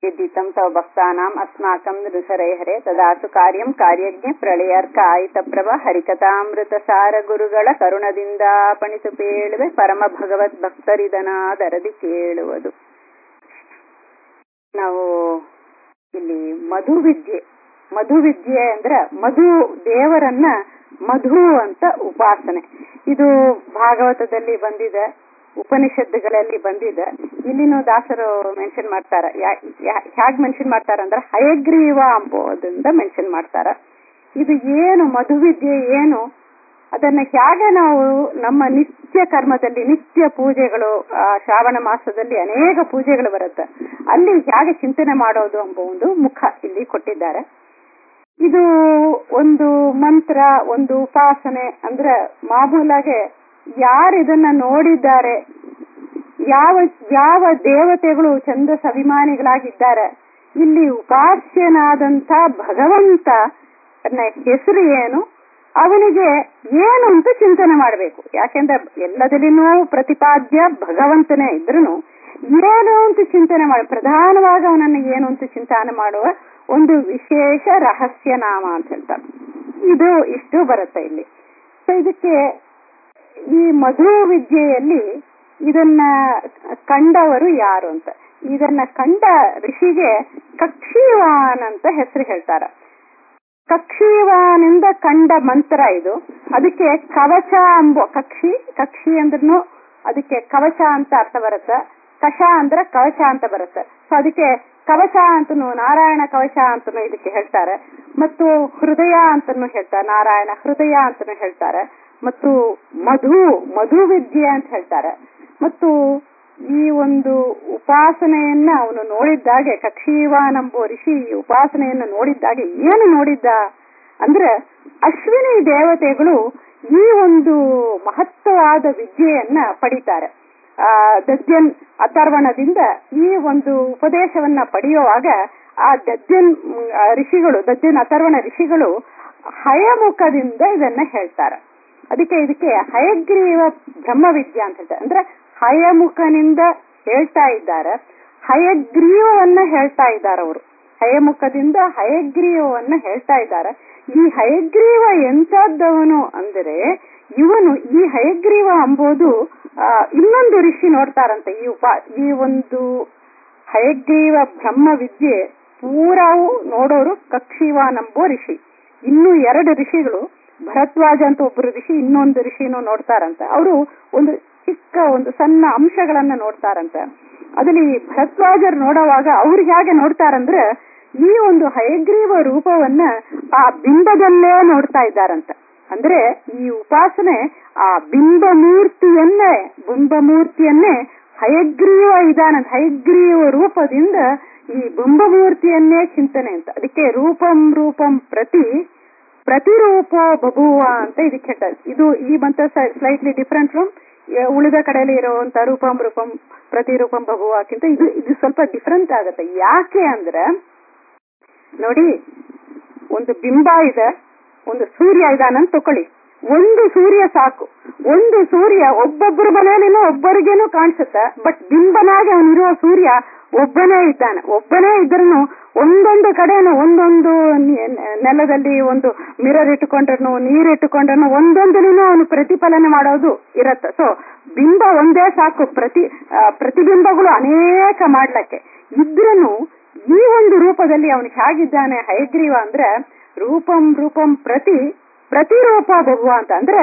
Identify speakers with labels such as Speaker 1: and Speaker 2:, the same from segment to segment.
Speaker 1: यद्धितं तव भक्तानाम् अस्माकं नृसरैहरे ತದಾಸು ಕಾರ್ಯಂ ಕಾರ್ಯಜ್ಞ ಪ್ರಳಯಾರ್ಕ ಆಯಿತಪ್ರಭ ಹರಿಕಥಾಮೃತಸಾರ ಗುರುಗಳ ಕರುಣದಿಂದ ಪಣಿಸು ಪೇಳುವೆ ಪರಮ ಭಗವದ್ ಭಕ್ತರಿದನಾದರದಿ ಕೇಳುವುದು ನಾವು ಇಲ್ಲಿ ಮಧು ವಿದ್ಯೆ ಮಧು ವಿದ್ಯೆ ಅಂದ್ರೆ ಮಧು ದೇವರನ್ನ ಮಧು ಅಂತ ಉಪಾಸನೆ ಇದು ಭಾಗವತದಲ್ಲಿ ಬಂದಿದೆ ಉಪನಿಷತ್ತುಗಳಲ್ಲಿ ಬಂದಿದೆ ಇಲ್ಲಿನೂ ದಾಸರು ಮೆನ್ಷನ್ ಮಾಡ್ತಾರ ಹ್ಯಾಗ್ ಮೆನ್ಷನ್ ಮಾಡ್ತಾರ ಅಂದ್ರೆ ಹಯಗ್ರೀವ ಅಂಬೋದಿಂದ ಮೆನ್ಷನ್ ಮಾಡ್ತಾರ ಇದು ಏನು ಮಧುವಿದ್ಯೆ ಏನು ಅದನ್ನ ಹೇಗೆ ನಾವು ನಮ್ಮ ನಿತ್ಯ ಕರ್ಮದಲ್ಲಿ ನಿತ್ಯ ಪೂಜೆಗಳು ಶ್ರಾವಣ ಮಾಸದಲ್ಲಿ ಅನೇಕ ಪೂಜೆಗಳು ಬರುತ್ತೆ ಅಲ್ಲಿ ಹೇಗೆ ಚಿಂತನೆ ಮಾಡೋದು ಎಂಬ ಒಂದು ಮುಖ ಇಲ್ಲಿ ಕೊಟ್ಟಿದ್ದಾರೆ ಇದು ಒಂದು ಮಂತ್ರ ಒಂದು ಉಪಾಸನೆ ಅಂದ್ರೆ ಮಾಮೂಲಾಗೆ ಯಾರು ಇದನ್ನ ನೋಡಿದ್ದಾರೆ ಯಾವ ಯಾವ ದೇವತೆಗಳು ಛಂದಸ್ ಅಭಿಮಾನಿಗಳಾಗಿದ್ದಾರೆ ಇಲ್ಲಿ ಉಪಾಸ್ಯನಾದಂತ ಭಗವಂತ ಹೆಸರು ಏನು ಅವನಿಗೆ ಏನು ಅಂತ ಚಿಂತನೆ ಮಾಡಬೇಕು ಯಾಕೆಂದ್ರೆ ಎಲ್ಲದಲ್ಲಿನೂ ಪ್ರತಿಪಾದ್ಯ ಭಗವಂತನೇ ಇದ್ರೂ ಏನು ಅಂತ ಚಿಂತನೆ ಮಾಡಿ ಪ್ರಧಾನವಾಗಿ ಅವನನ್ನು ಏನು ಅಂತ ಚಿಂತನೆ ಮಾಡುವ ಒಂದು ವಿಶೇಷ ರಹಸ್ಯ ನಾಮ ಅಂತ ಹೇಳ್ತಾರೆ ಇದು ಇಷ್ಟು ಬರುತ್ತೆ ಇಲ್ಲಿ ಸೊ ಇದಕ್ಕೆ ಈ ಮಧು ವಿದ್ಯೆಯಲ್ಲಿ ಇದನ್ನ ಕಂಡವರು ಯಾರು ಅಂತ ಇದನ್ನ ಕಂಡ ಋಷಿಗೆ ಕಕ್ಷಿವಾನ್ ಅಂತ ಹೆಸರು ಹೇಳ್ತಾರ ಕಕ್ಷಿವಾನಿಂದ ಕಂಡ ಮಂತ್ರ ಇದು ಅದಕ್ಕೆ ಕವಚ ಅಂಬೋ ಕಕ್ಷಿ ಕಕ್ಷಿ ಅಂದ್ರೂ ಅದಕ್ಕೆ ಕವಚ ಅಂತ ಅರ್ಥ ಬರುತ್ತೆ ಕಷ ಅಂದ್ರೆ ಕವಚ ಅಂತ ಬರುತ್ತೆ ಸೊ ಅದಕ್ಕೆ ಕವಚ ಅಂತನೂ ನಾರಾಯಣ ಕವಚ ಅಂತನೂ ಇದಕ್ಕೆ ಹೇಳ್ತಾರೆ ಮತ್ತು ಹೃದಯ ಅಂತನೂ ಹೇಳ್ತಾರೆ ನಾರಾಯಣ ಹೃದಯ ಅಂತನೂ ಹೇಳ್ತಾರೆ ಮತ್ತು ಮಧು ಮಧು ವಿದ್ಯೆ ಅಂತ ಹೇಳ್ತಾರೆ ಮತ್ತು ಈ ಒಂದು ಉಪಾಸನೆಯನ್ನ ಅವನು ನೋಡಿದ್ದಾಗೆ ಕಕ್ಷೀವಾನಂಬೋ ಋಷಿ ಈ ಉಪಾಸನೆಯನ್ನು ನೋಡಿದ್ದಾಗೆ ಏನು ನೋಡಿದ್ದ ಅಂದ್ರೆ ಅಶ್ವಿನಿ ದೇವತೆಗಳು ಈ ಒಂದು ಮಹತ್ವವಾದ ವಿದ್ಯೆಯನ್ನ ಪಡಿತಾರೆ ಆ ದಜ್ಜನ್ ಅಥರ್ವಣದಿಂದ ಈ ಒಂದು ಉಪದೇಶವನ್ನ ಪಡೆಯುವಾಗ ಆ ದಜ್ಜನ್ ಋಷಿಗಳು ದಜ್ಜನ್ ಅಥರ್ವಣ ಋಷಿಗಳು ಹಯಮುಖದಿಂದ ಇದನ್ನ ಹೇಳ್ತಾರೆ ಅದಕ್ಕೆ ಇದಕ್ಕೆ ಹಯಗ್ರೀವ ಬ್ರಹ್ಮವಿದ್ಯಾ ಅಂತ ಹೇಳ್ತಾರೆ ಅಂದ್ರೆ ಹಯಮುಖನಿಂದ ಹೇಳ್ತಾ ಇದ್ದಾರೆ ಹಯಗ್ರೀವವನ್ನ ಹೇಳ್ತಾ ಇದ್ದಾರೆ ಅವರು ಹಯಮುಖದಿಂದ ಹಯಗ್ರೀವವನ್ನ ಹೇಳ್ತಾ ಇದ್ದಾರೆ ಈ ಹಯಗ್ರೀವ ಎಂತದ್ದವನು ಅಂದರೆ ಇವನು ಈ ಹಯಗ್ರೀವ ಅಂಬೋದು ಇನ್ನೊಂದು ಋಷಿ ನೋಡ್ತಾರಂತೆ ಈ ಉಪ ಈ ಒಂದು ಹಯಗ್ರೀವ ಬ್ರಹ್ಮ ವಿದ್ಯೆ ಪೂರಾವು ನೋಡೋರು ಕಕ್ಷಿವಾನಂಬೋ ಋಷಿ ಇನ್ನು ಎರಡು ಋಷಿಗಳು ಭರದ್ವಾಜ ಅಂತ ಒಬ್ಬರು ಋಷಿ ಇನ್ನೊಂದು ಋಷಿನೂ ನೋಡ್ತಾರಂತ ಅವರು ಒಂದು ಚಿಕ್ಕ ಒಂದು ಸಣ್ಣ ಅಂಶಗಳನ್ನ ನೋಡ್ತಾರಂತ ಅದಲ್ಲಿ ಭರದ್ವಾಜರು ನೋಡುವಾಗ ಅವ್ರಿಗೆ ಹೇಗೆ ನೋಡ್ತಾರಂದ್ರೆ ಈ ಒಂದು ಹಯಗ್ರೀವ ರೂಪವನ್ನ ಆ ಬಿಂಬದಲ್ಲೇ ನೋಡ್ತಾ ಇದ್ದಾರಂತ ಅಂದ್ರೆ ಈ ಉಪಾಸನೆ ಆ ಬಿಂಬ ಮೂರ್ತಿಯನ್ನೇ ಬಿಂಬ ಮೂರ್ತಿಯನ್ನೇ ಹಯಗ್ರೀವ ಇದಾನಂತ ಹಯಗ್ರೀವ ರೂಪದಿಂದ ಈ ಬಿಂಬ ಮೂರ್ತಿಯನ್ನೇ ಚಿಂತನೆ ಅಂತ ಅದಕ್ಕೆ ರೂಪಂ ರೂಪಂ ಪ್ರತಿ ಪ್ರತಿರೂಪ ಬಭುವ ಅಂತ ಇದಕ್ಕೆ ಹೇಳ್ತಾರೆ ಇದು ಈ ಮಂತ್ರ ಸ್ಲೈಟ್ಲಿ ಡಿಫ್ರೆಂಟ್ ಫ್ರಮ್ ಉಳಿದ ಕಡೆಯಲ್ಲಿ ಇರುವಂತ ರೂಪಂ ರೂಪಂ ಪ್ರತಿರೂಪಂ ಬಭುವಕ್ಕಿಂತ ಇದು ಇದು ಸ್ವಲ್ಪ ಡಿಫ್ರೆಂಟ್ ಆಗುತ್ತೆ ಯಾಕೆ ಅಂದ್ರೆ ನೋಡಿ ಒಂದು ಬಿಂಬ ಇದೆ ಒಂದು ಸೂರ್ಯ ಇದಾನಂತ ತಕೊಳ್ಳಿ ಒಂದು ಸೂರ್ಯ ಸಾಕು ಒಂದು ಸೂರ್ಯ ಒಬ್ಬೊಬ್ಬರ ಮನೆಯಲ್ಲಿನೂ ಒಬ್ಬರಿಗೇನು ಕಾಣಿಸುತ್ತೆ ಬಟ್ ಬಿಂಬನಾಗಿ ಅವನಿರುವ ಸೂರ್ಯ ಒಬ್ಬನೇ ಇದ್ದಾನೆ ಒಬ್ಬನೇ ಇದ್ರೂ ಒಂದೊಂದು ಕಡೆನು ಒಂದೊಂದು ನೆಲದಲ್ಲಿ ಒಂದು ಮಿರರ್ ಇಟ್ಟುಕೊಂಡ್ರನು ನೀರ್ ಇಟ್ಟುಕೊಂಡ್ರನು ಒಂದೊಂದನ್ನು ಅವನು ಪ್ರತಿಫಲನೆ ಮಾಡೋದು ಇರತ್ತೆ ಸೊ ಬಿಂಬ ಒಂದೇ ಸಾಕು ಪ್ರತಿ ಪ್ರತಿಬಿಂಬಗಳು ಅನೇಕ ಮಾಡ್ಲಕ್ಕೆ ಇದ್ರೂ ಈ ಒಂದು ರೂಪದಲ್ಲಿ ಅವನು ಹೇಗಿದ್ದಾನೆ ಹೈಗ್ರೀವ ಅಂದ್ರೆ ರೂಪಂ ರೂಪಂ ಪ್ರತಿ ಪ್ರತಿರೂಪ ಬಹುವ ಅಂತ ಅಂದ್ರೆ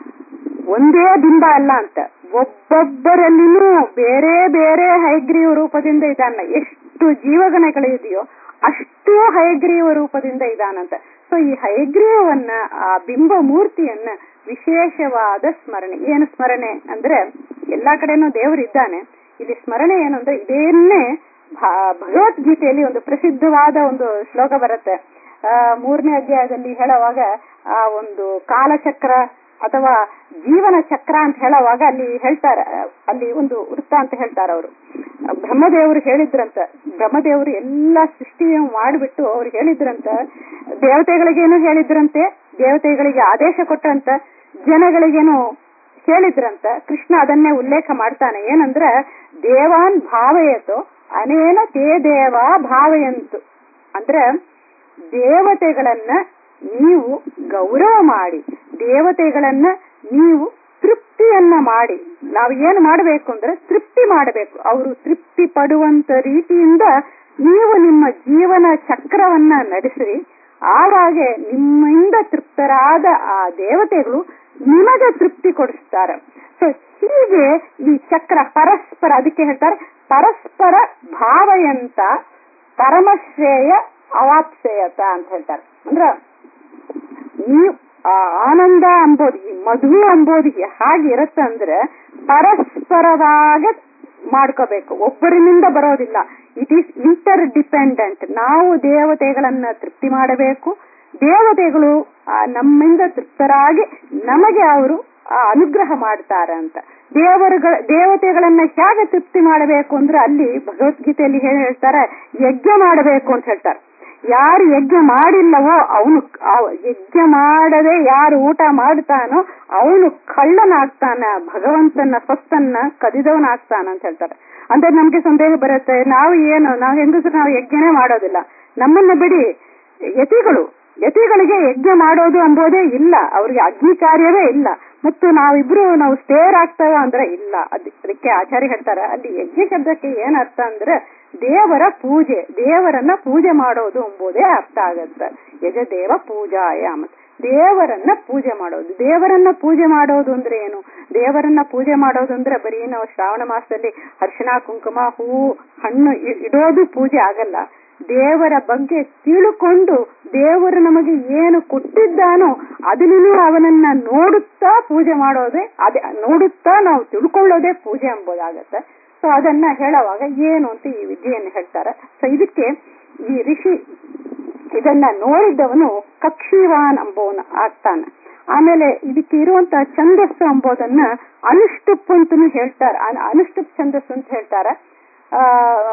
Speaker 1: ಒಂದೇ ಬಿಂಬ ಅಲ್ಲ ಅಂತ ಒಬ್ಬೊಬ್ಬರಲ್ಲಿನೂ ಬೇರೆ ಬೇರೆ ಹೈಗ್ರೀವ ರೂಪದಿಂದ ಇದಾನ ಎಷ್ಟು ಜೀವಗಣಗಳಿದೆಯೋ ಅಷ್ಟು ಹಯಗ್ರೀವ ರೂಪದಿಂದ ಇದಾನಂತ ಸೊ ಈ ಹಯಗ್ರೀವವನ್ನ ಆ ಬಿಂಬ ಮೂರ್ತಿಯನ್ನ ವಿಶೇಷವಾದ ಸ್ಮರಣೆ ಏನು ಸ್ಮರಣೆ ಅಂದ್ರೆ ಎಲ್ಲಾ ಕಡೆನೂ ದೇವರು ಇದ್ದಾನೆ ಇಲ್ಲಿ ಸ್ಮರಣೆ ಏನು ಅಂದ್ರೆ ಇದೇನ್ನೇ ಭಗವದ್ಗೀತೆಯಲ್ಲಿ ಒಂದು ಪ್ರಸಿದ್ಧವಾದ ಒಂದು ಶ್ಲೋಕ ಬರುತ್ತೆ ಆ ಮೂರನೇ ಅಧ್ಯಾಯದಲ್ಲಿ ಹೇಳುವಾಗ ಆ ಒಂದು ಕಾಲಚಕ್ರ ಅಥವಾ ಜೀವನ ಚಕ್ರ ಅಂತ ಹೇಳುವಾಗ ಅಲ್ಲಿ ಹೇಳ್ತಾರೆ ಅಲ್ಲಿ ಒಂದು ವೃತ್ತ ಅಂತ ಹೇಳ್ತಾರೆ ಅವರು ಬ್ರಹ್ಮದೇವರು ಹೇಳಿದ್ರಂತ ಬ್ರಹ್ಮದೇವರು ಎಲ್ಲಾ ಸೃಷ್ಟಿ ಮಾಡಿಬಿಟ್ಟು ಅವ್ರು ಹೇಳಿದ್ರಂತ ದೇವತೆಗಳಿಗೇನು ಹೇಳಿದ್ರಂತೆ ದೇವತೆಗಳಿಗೆ ಆದೇಶ ಕೊಟ್ಟಂತ ಜನಗಳಿಗೇನು ಹೇಳಿದ್ರಂತ ಕೃಷ್ಣ ಅದನ್ನೇ ಉಲ್ಲೇಖ ಮಾಡ್ತಾನೆ ಏನಂದ್ರೆ ದೇವಾನ್ ಭಾವಯತೋ ಅನೇನ ತೇ ದೇವ ಭಾವಯಂತು ಅಂದ್ರೆ ದೇವತೆಗಳನ್ನ ನೀವು ಗೌರವ ಮಾಡಿ ದೇವತೆಗಳನ್ನ ನೀವು ತೃಪ್ತಿಯನ್ನ ಮಾಡಿ ನಾವು ಏನು ಮಾಡಬೇಕು ಅಂದ್ರೆ ತೃಪ್ತಿ ಮಾಡಬೇಕು ಅವರು ತೃಪ್ತಿ ಪಡುವಂತ ರೀತಿಯಿಂದ ನೀವು ನಿಮ್ಮ ಜೀವನ ಚಕ್ರವನ್ನ ನಡೆಸಿರಿ ಆವಾಗೆ ನಿಮ್ಮಿಂದ ತೃಪ್ತರಾದ ಆ ದೇವತೆಗಳು ನಿಮಗೆ ತೃಪ್ತಿ ಕೊಡಿಸ್ತಾರೆ ಸೊ ಹೀಗೆ ಈ ಚಕ್ರ ಪರಸ್ಪರ ಅದಕ್ಕೆ ಹೇಳ್ತಾರೆ ಪರಸ್ಪರ ಭಾವಯಂತ ಪರಮಶ್ರೇಯ ಅವಾಪ್ಸೇಯತ ಅಂತ ಹೇಳ್ತಾರೆ ಅಂದ್ರ ನೀವು ಆ ಆನಂದ ಅಂಬೋದು ಈ ಮಧು ಅಂಬೋದು ಹಾಗಿರತ್ತೆ ಅಂದ್ರೆ ಪರಸ್ಪರವಾಗಿ ಮಾಡ್ಕೋಬೇಕು ಒಬ್ಬರಿನಿಂದ ಬರೋದಿಲ್ಲ ಇಟ್ ಈಸ್ ಇಂಟರ್ ಡಿಪೆಂಡೆಂಟ್ ನಾವು ದೇವತೆಗಳನ್ನ ತೃಪ್ತಿ ಮಾಡಬೇಕು ದೇವತೆಗಳು ಆ, ನಮ್ಮಿಂದ ತೃಪ್ತರಾಗಿ ನಮಗೆ ಅವರು ಆ, ಅನುಗ್ರಹ ಮಾಡ್ತಾರೆ ಅಂತ ದೇವರುಗಳ ದೇವತೆಗಳನ್ನ ಹೇಗೆ ತೃಪ್ತಿ ಮಾಡಬೇಕು ಅಂದ್ರೆ ಅಲ್ಲಿ ಭಗವದ್ಗೀತೆಯಲ್ಲಿ ಹೇಳಿ ಹೇಳ್ತಾರೆ ಯಜ್ಞ ಮಾಡಬೇಕು ಅಂತ ಹೇಳ್ತಾರೆ ಯಾರು ಯಜ್ಞ ಮಾಡಿಲ್ಲವೋ ಅವನು ಯಜ್ಞ ಮಾಡದೆ ಯಾರು ಊಟ ಮಾಡ್ತಾನೋ ಅವನು ಕಳ್ಳನಾಗ್ತಾನ ಭಗವಂತನ ಸ್ವತ್ತನ್ನ ಕದಿದವನಾಗ್ತಾನ ಅಂತ ಹೇಳ್ತಾರೆ ಅಂದ್ರೆ ನಮ್ಗೆ ಸಂದೇಹ ಬರುತ್ತೆ ನಾವು ಏನು ನಾವು ಹೆಂಗಸರು ನಾವು ಯಜ್ಞನೇ ಮಾಡೋದಿಲ್ಲ ನಮ್ಮನ್ನ ಬಿಡಿ ಯತಿಗಳು ಯತಿಗಳಿಗೆ ಯಜ್ಞ ಮಾಡೋದು ಅಂಬೋದೇ ಇಲ್ಲ ಅವ್ರಿಗೆ ಅಗ್ನಿ ಕಾರ್ಯವೇ ಇಲ್ಲ ಮತ್ತು ನಾವಿಬ್ರು ನಾವು ಸ್ಟೇರ್ ಆಗ್ತೇವ ಅಂದ್ರೆ ಇಲ್ಲ ಅದ್ ಅದಕ್ಕೆ ಆಚಾರ್ಯ ಹೇಳ್ತಾರೆ ಅಲ್ಲಿ ಯಜ್ಞ ಶಬ್ದಕ್ಕೆ ಏನ್ ಅರ್ಥ ಅಂದ್ರೆ ದೇವರ ಪೂಜೆ ದೇವರನ್ನ ಪೂಜೆ ಮಾಡೋದು ಎಂಬುದೇ ಅರ್ಥ ಆಗತ್ತೆ ಯಜದೇವ ಪೂಜಾಯ ಮತ್ ದೇವರನ್ನ ಪೂಜೆ ಮಾಡೋದು ದೇವರನ್ನ ಪೂಜೆ ಮಾಡೋದು ಅಂದ್ರೆ ಏನು ದೇವರನ್ನ ಪೂಜೆ ಮಾಡೋದು ಅಂದ್ರೆ ಬರೀ ನಾವು ಶ್ರಾವಣ ಮಾಸದಲ್ಲಿ ಅರಿಶಿಣ ಕುಂಕುಮ ಹೂವು ಹಣ್ಣು ಇ- ಇಡೋದು ಪೂಜೆ ಆಗಲ್ಲ ದೇವರ ಬಗ್ಗೆ ತಿಳುಕೊಂಡು ದೇವರು ನಮಗೆ ಏನು ಕೊಟ್ಟಿದ್ದಾನೋ ಅದನ್ನು ಅವನನ್ನ ನೋಡುತ್ತಾ ಪೂಜೆ ಮಾಡೋದೇ ಅದೇ ನೋಡುತ್ತಾ ನಾವು ತಿಳ್ಕೊಳ್ಳೋದೇ ಪೂಜೆ ಎಂಬುದಾಗತ್ತೆ ಸೊ ಅದನ್ನ ಹೇಳುವಾಗ ಏನು ಅಂತ ಈ ವಿದ್ಯೆಯನ್ನು ಹೇಳ್ತಾರೆ ಸೊ ಇದಕ್ಕೆ ಈ ಋಷಿ ಇದನ್ನ ನೋಡಿದವನು ಕಕ್ಷಿವಾನ್ ಅಂಬೋನು ಆಗ್ತಾನೆ ಆಮೇಲೆ ಇದಕ್ಕೆ ಇರುವಂತ ಛಂದಸ್ಸು ಎಂಬುದನ್ನ ಅನುಷ್ಠುಪ್ ಅಂತನೂ ಹೇಳ್ತಾರೆ ಅನ್- ಅನುಷ್ಠುಪ್ ಛಂದಸ್ಸು ಅಂತ ಹೇಳ್ತಾರೆ ಆ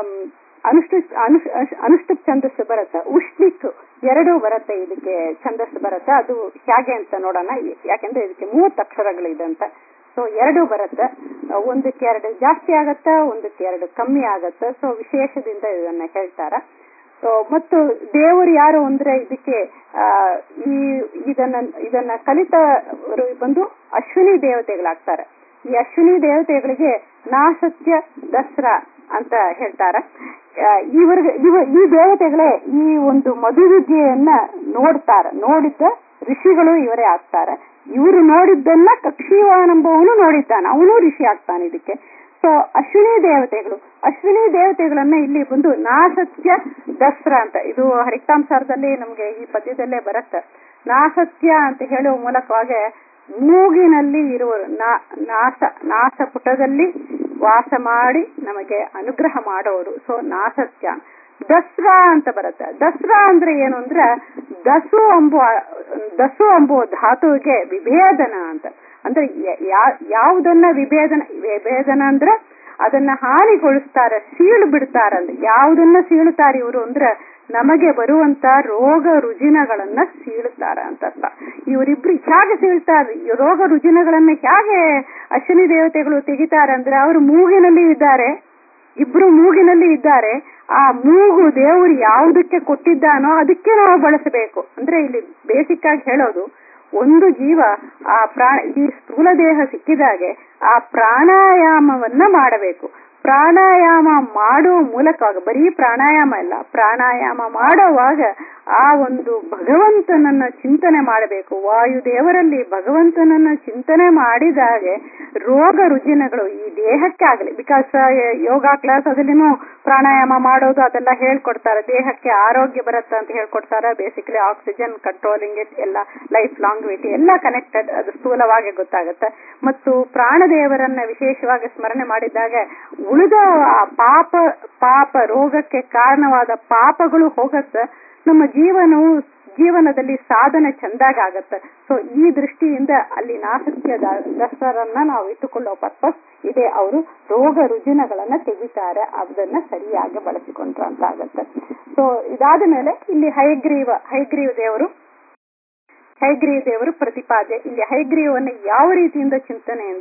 Speaker 1: ಅನುಷ್ಠು ಅನುಷ್ ಅನುಷ್ಠುಪ್ ಛಂದಸ್ಸು ಬರುತ್ತೆ ಉಷ್ಣಿಕ್ ಎರಡೂ ಬರುತ್ತೆ ಇದಕ್ಕೆ ಛಂದಸ್ಸು ಬರುತ್ತೆ ಅದು ಹೇಗೆ ಅಂತ ನೋಡೋಣ ಯಾಕೆಂದ್ರೆ ಇದಕ್ಕೆ ಮೂವತ್ತು ಅಕ್ಷರಗಳಿದೆ ಅಂತ ಸೊ ಎರಡು ಬರುತ್ತೆ ಒಂದಕ್ಕೆ ಎರಡು ಜಾಸ್ತಿ ಆಗತ್ತೆ ಒಂದಕ್ಕೆ ಎರಡು ಕಮ್ಮಿ ಆಗತ್ತೆ ಸೊ ವಿಶೇಷದಿಂದ ಇದನ್ನ ಹೇಳ್ತಾರೆ ಸೊ ಮತ್ತು ದೇವರು ಯಾರು ಅಂದ್ರೆ ಇದಕ್ಕೆ ಆ, ಈ ಇದನ್ನ ಇದನ್ನ ಕಲಿತವರು ಬಂದು ಅಶ್ವಿನಿ ದೇವತೆಗಳಾಗ್ತಾರೆ ಈ ಅಶ್ವಿನಿ ದೇವತೆಗಳಿಗೆ ನಾಸತ್ಯ ದಸರಾ ಅಂತ ಹೇಳ್ತಾರೆ ಆ, ಇವ್ರಿಗೆ ಇವ ಈ ದೇವತೆಗಳೇ ಈ ಒಂದು ಮಧುವಿದ್ಯೆಯನ್ನ ನೋಡ್ತಾರೆ ನೋಡಿದ್ದ ಋಷಿಗಳು ಇವರೇ ಆಗ್ತಾರೆ ಇವರು ನೋಡಿದ್ದನ್ನ ಕಕ್ಷಿವಾನಂಬವನು ನೋಡಿದ್ದಾನೆ ಅವನು ಋಷಿ ಆಗ್ತಾನೆ ಇದಕ್ಕೆ ಸೊ ಅಶ್ವಿನಿ ದೇವತೆಗಳು ಅಶ್ವಿನಿ ದೇವತೆಗಳನ್ನ ಇಲ್ಲಿ ಬಂದು ನಾಸತ್ಯ ದಸರಾ ಅಂತ ಇದು ಹರಿಕಾಂಸಾರದಲ್ಲಿ ನಮ್ಗೆ ಈ ಪದ್ಯದಲ್ಲೇ ಬರುತ್ತೆ ನಾಸತ್ಯ ಅಂತ ಹೇಳುವ ಮೂಲಕವಾಗಿ ಮೂಗಿನಲ್ಲಿ ಇರುವ ನಾ- ನಾಸ ನಾಸಪುಟದಲ್ಲಿ ವಾಸ ಮಾಡಿ ನಮಗೆ ಅನುಗ್ರಹ ಮಾಡೋರು ಸೊ ನಾಸತ್ಯ ದಸರಾ ಅಂತ ಬರುತ್ತೆ ದಸರಾ ಅಂದ್ರೆ ಏನು ಅಂದ್ರೆ ದಸು ಎಂಬುವ ದಸು ಎಂಬುವ ಧಾತುವಿಗೆ ವಿಭೇದನ ಅಂತ ಅಂದ್ರೆ ಯ- ಯಾ- ಯಾವುದನ್ನ ವಿಭೇದನ ವಿಭೇದನ ಅಂದ್ರೆ ಅದನ್ನ ಹಾನಿಗೊಳಿಸ್ತಾರೆ ಸೀಳು ಬಿಡ್ತಾರಲ್ಲ ಯಾವುದನ್ನ ಸೀಳುತ್ತಾರೆ ಇವರು ಅಂದ್ರೆ ನಮಗೆ ಬರುವಂತ ರೋಗ ರುಜಿನಗಳನ್ನ ಸೀಳುತ್ತಾರೆ ಅಂತ ಅರ್ಥ ಇವರಿಬ್ರು ಹೇಗೆ ಸೀಳ್ತಾರೆ ಈ ರೋಗ ರುಜಿನಗಳನ್ನ ಹೇಗೆ ಅಶ್ವಿನಿ ದೇವತೆಗಳು ತೆಗಿತಾರೆ ಅಂದ್ರೆ ಅವರು ಮೂಗಿನಲ್ಲಿ ಇದ್ದಾರೆ ಇಬ್ರು ಮೂಗಿನಲ್ಲಿ ಇದ್ದಾರೆ ಆ ಮೂಗು ದೇವರು ಯಾವುದಕ್ಕೆ ಕೊಟ್ಟಿದ್ದಾನೋ ಅದಕ್ಕೆ ನಾವು ಬಳಸಬೇಕು ಅಂದ್ರೆ ಇಲ್ಲಿ ಬೇಸಿಕ್ ಆಗಿ ಹೇಳೋದು ಒಂದು ಜೀವ ಆ ಪ್ರಾಣ ಈ ಸ್ಥೂಲ ದೇಹ ಸಿಕ್ಕಿದಾಗೆ ಆ ಪ್ರಾಣಾಯಾಮವನ್ನ ಮಾಡಬೇಕು ಪ್ರಾಣಾಯಾಮ ಮಾಡುವ ಮೂಲಕವಾಗ ಬರೀ ಪ್ರಾಣಾಯಾಮ ಇಲ್ಲ ಪ್ರಾಣಾಯಾಮ ಮಾಡುವಾಗ ಆ ಒಂದು ಭಗವಂತನನ್ನ ಚಿಂತನೆ ಮಾಡಬೇಕು ವಾಯುದೇವರಲ್ಲಿ ಭಗವಂತನನ್ನ ಚಿಂತನೆ ಮಾಡಿದಾಗೆ ರೋಗ ರುಜಿನಗಳು ಈ ದೇಹಕ್ಕೆ ಆಗಲಿ ಬಿಕಾಸ್ ಯೋಗ ಕ್ಲಾಸ್ ಅದಲ್ಲಿನೂ ಪ್ರಾಣಾಯಾಮ ಮಾಡೋದು ಅದೆಲ್ಲ ಹೇಳ್ಕೊಡ್ತಾರೆ ದೇಹಕ್ಕೆ ಆರೋಗ್ಯ ಬರುತ್ತೆ ಅಂತ ಹೇಳ್ಕೊಡ್ತಾರೆ ಬೇಸಿಕಲಿ ಆಕ್ಸಿಜನ್ ಕಂಟ್ರೋಲಿಂಗ್ ಎಲ್ಲ ಲೈಫ್ ಲಾಂಗ್ವಿಟಿ ಎಲ್ಲ ಕನೆಕ್ಟೆಡ್ ಅದು ಸ್ಥೂಲವಾಗಿ ಗೊತ್ತಾಗುತ್ತೆ ಮತ್ತು ಪ್ರಾಣದೇವರನ್ನ ವಿಶೇಷವಾಗಿ ಸ್ಮರಣೆ ಮಾಡಿದಾಗ ಉಳಿದ ಆ ಪಾಪ ಪಾಪ ರೋಗಕ್ಕೆ ಕಾರಣವಾದ ಪಾಪಗಳು ಹೋಗತ್ತೆ ನಮ್ಮ ಜೀವನವು ಜೀವನದಲ್ಲಿ ಸಾಧನೆ ಚೆಂದಾಗಿ ಆಗತ್ತೆ ಸೊ ಈ ದೃಷ್ಟಿಯಿಂದ ಅಲ್ಲಿ ನಾಸತ್ಯ ದಸರನ್ನ ನಾವು ಇಟ್ಟುಕೊಳ್ಳೋ ಪರ್ಪಸ್ ಇದೆ ಅವರು ರೋಗ ರುಜಿನಗಳನ್ನ ತೆಗಿತಾರೆ ಅದನ್ನ ಸರಿಯಾಗಿ ಬಳಸಿಕೊಂಡ್ರ ಅಂತ ಆಗತ್ತೆ ಸೊ ಇದಾದ ಮೇಲೆ ಇಲ್ಲಿ ಹೈಗ್ರೀವ ಹೈಗ್ರೀವ ದೇವರು ಹೈಗ್ರೀವ ದೇವರು ಪ್ರತಿಪಾದ್ಯ ಇಲ್ಲಿ ಹೈಗ್ರೀವನ್ನ ಯಾವ ರೀತಿಯಿಂದ ಚಿಂತನೆ ಅಂದ್ರೆ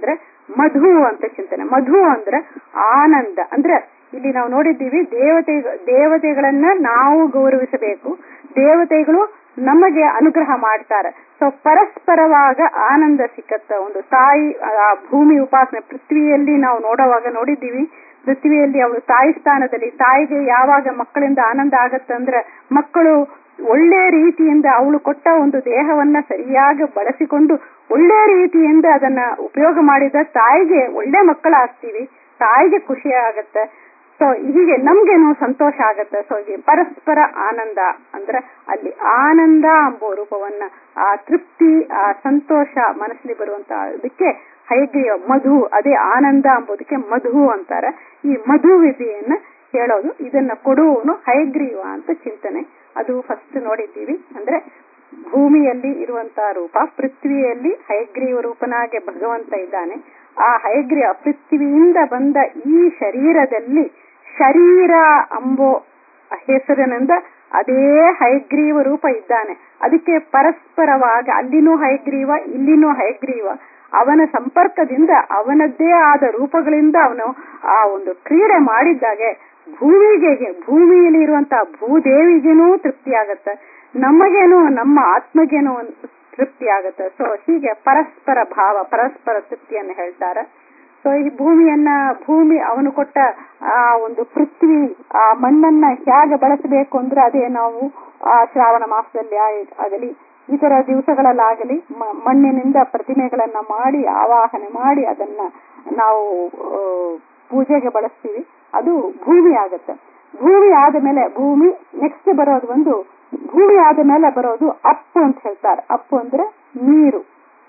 Speaker 1: ಮಧು ಅಂತ ಚಿಂತನೆ ಮಧು ಅಂದ್ರೆ ಆನಂದ ಅಂದ್ರೆ ಇಲ್ಲಿ ನಾವು ನೋಡಿದ್ದೀವಿ ದೇವತೆ ದೇವತೆಗಳನ್ನ ನಾವು ಗೌರವಿಸಬೇಕು ದೇವತೆಗಳು ನಮಗೆ ಅನುಗ್ರಹ ಮಾಡ್ತಾರೆ ಸೊ ಪರಸ್ಪರವಾಗ ಆನಂದ ಸಿಕ್ಕತ್ತ ಒಂದು ತಾಯಿ ಆ ಭೂಮಿ ಉಪಾಸನೆ ಪೃಥ್ವಿಯಲ್ಲಿ ನಾವು ನೋಡುವಾಗ ನೋಡಿದ್ದೀವಿ ಪೃಥ್ವಿಯಲ್ಲಿ ಅವಳು ತಾಯಿ ಸ್ಥಾನದಲ್ಲಿ ತಾಯಿಗೆ ಯಾವಾಗ ಮಕ್ಕಳಿಂದ ಆನಂದ ಆಗತ್ತಂದ್ರೆ ಮಕ್ಕಳು ಒಳ್ಳೆ ರೀತಿಯಿಂದ ಅವಳು ಕೊಟ್ಟ ಒಂದು ದೇಹವನ್ನ ಸರಿಯಾಗಿ ಬಳಸಿಕೊಂಡು ಒಳ್ಳೆ ರೀತಿಯಿಂದ ಅದನ್ನ ಉಪಯೋಗ ಮಾಡಿದ ತಾಯಿಗೆ ಒಳ್ಳೆ ಮಕ್ಕಳಾಗ್ತೀವಿ ತಾಯಿಗೆ ಖುಷಿ ಆಗತ್ತೆ ಸೊ ಹೀಗೆ ನಮ್ಗೇನು ಸಂತೋಷ ಆಗತ್ತೆ ಸೊ ಹೀಗೆ ಪರಸ್ಪರ ಆನಂದ ಅಂದ್ರೆ ಅಲ್ಲಿ ಆನಂದ ಎಂಬೋ ರೂಪವನ್ನ ಆ ತೃಪ್ತಿ ಆ ಸಂತೋಷ ಮನಸ್ಸಲ್ಲಿ ಬರುವಂತ ಅದಕ್ಕೆ ಹೈಗ್ರೀವ ಮಧು ಅದೇ ಆನಂದ ಎಂಬುದಕ್ಕೆ ಮಧು ಅಂತಾರೆ ಈ ಮಧು ವಿಧಿಯನ್ನ ಹೇಳೋದು ಇದನ್ನ ಕೊಡುವವನು ಹೈಗ್ರೀವ ಅಂತ ಚಿಂತನೆ ಅದು ಫಸ್ಟ್ ನೋಡಿದ್ದೀವಿ ಅಂದ್ರೆ ಭೂಮಿಯಲ್ಲಿ ಇರುವಂತಹ ರೂಪ ಪೃಥ್ವಿಯಲ್ಲಿ ಹಯಗ್ರೀವ ರೂಪನಾಗೆ ಭಗವಂತ ಇದ್ದಾನೆ ಆ ಹಯಗ್ರೀವ ಪೃಥ್ವಿಯಿಂದ ಬಂದ ಈ ಶರೀರದಲ್ಲಿ ಶರೀರ ಅಂಬೋ ಹೆಸರಿನಿಂದ ಅದೇ ಹಯಗ್ರೀವ ರೂಪ ಇದ್ದಾನೆ ಅದಕ್ಕೆ ಪರಸ್ಪರವಾಗಿ ಅಲ್ಲಿನೂ ಹಯಗ್ರೀವ ಇಲ್ಲಿನೂ ಹಯಗ್ರೀವ ಅವನ ಸಂಪರ್ಕದಿಂದ ಅವನದ್ದೇ ಆದ ರೂಪಗಳಿಂದ ಅವನು ಆ ಒಂದು ಕ್ರೀಡೆ ಮಾಡಿದ್ದಾಗೆ ಭೂಮಿಗೆ ಭೂಮಿಯಲ್ಲಿ ಇರುವಂತಹ ಭೂದೇವಿಗೇನೂ ತೃಪ್ತಿ ಆಗತ್ತೆ ನಮಗೇನು ನಮ್ಮ ಆತ್ಮಗೇನು ಒಂದು ತೃಪ್ತಿ ಆಗತ್ತೆ ಸೊ ಹೀಗೆ ಪರಸ್ಪರ ಭಾವ ಪರಸ್ಪರ ತೃಪ್ತಿಯನ್ನು ಹೇಳ್ತಾರೆ ಸೊ ಈ ಭೂಮಿಯನ್ನ ಭೂಮಿ ಅವನು ಕೊಟ್ಟ ಆ ಒಂದು ಪೃಥ್ವಿ ಆ ಮಣ್ಣನ್ನ ಹೇಗೆ ಬಳಸಬೇಕು ಅಂದ್ರೆ ಅದೇ ನಾವು ಆ ಶ್ರಾವಣ ಮಾಸದಲ್ಲಿ ಆಗಲಿ ಇತರ ದಿವಸಗಳಲ್ಲಾಗಲಿ ಮಣ್ಣಿನಿಂದ ಪ್ರತಿಮೆಗಳನ್ನ ಮಾಡಿ ಆವಾಹನೆ ಮಾಡಿ ಅದನ್ನ ನಾವು ಪೂಜೆಗೆ ಬಳಸ್ತೀವಿ ಅದು ಭೂಮಿ ಆಗತ್ತೆ ಭೂಮಿ ಆದ ಮೇಲೆ ಭೂಮಿ ನೆಕ್ಸ್ಟ್ ಬರೋದು ಒಂದು ಭೂಮಿ ಆದ ಮೇಲೆ ಬರೋದು ಅಪ್ಪು ಅಂತ ಹೇಳ್ತಾರೆ ಅಪ್ಪು ಅಂದ್ರೆ ನೀರು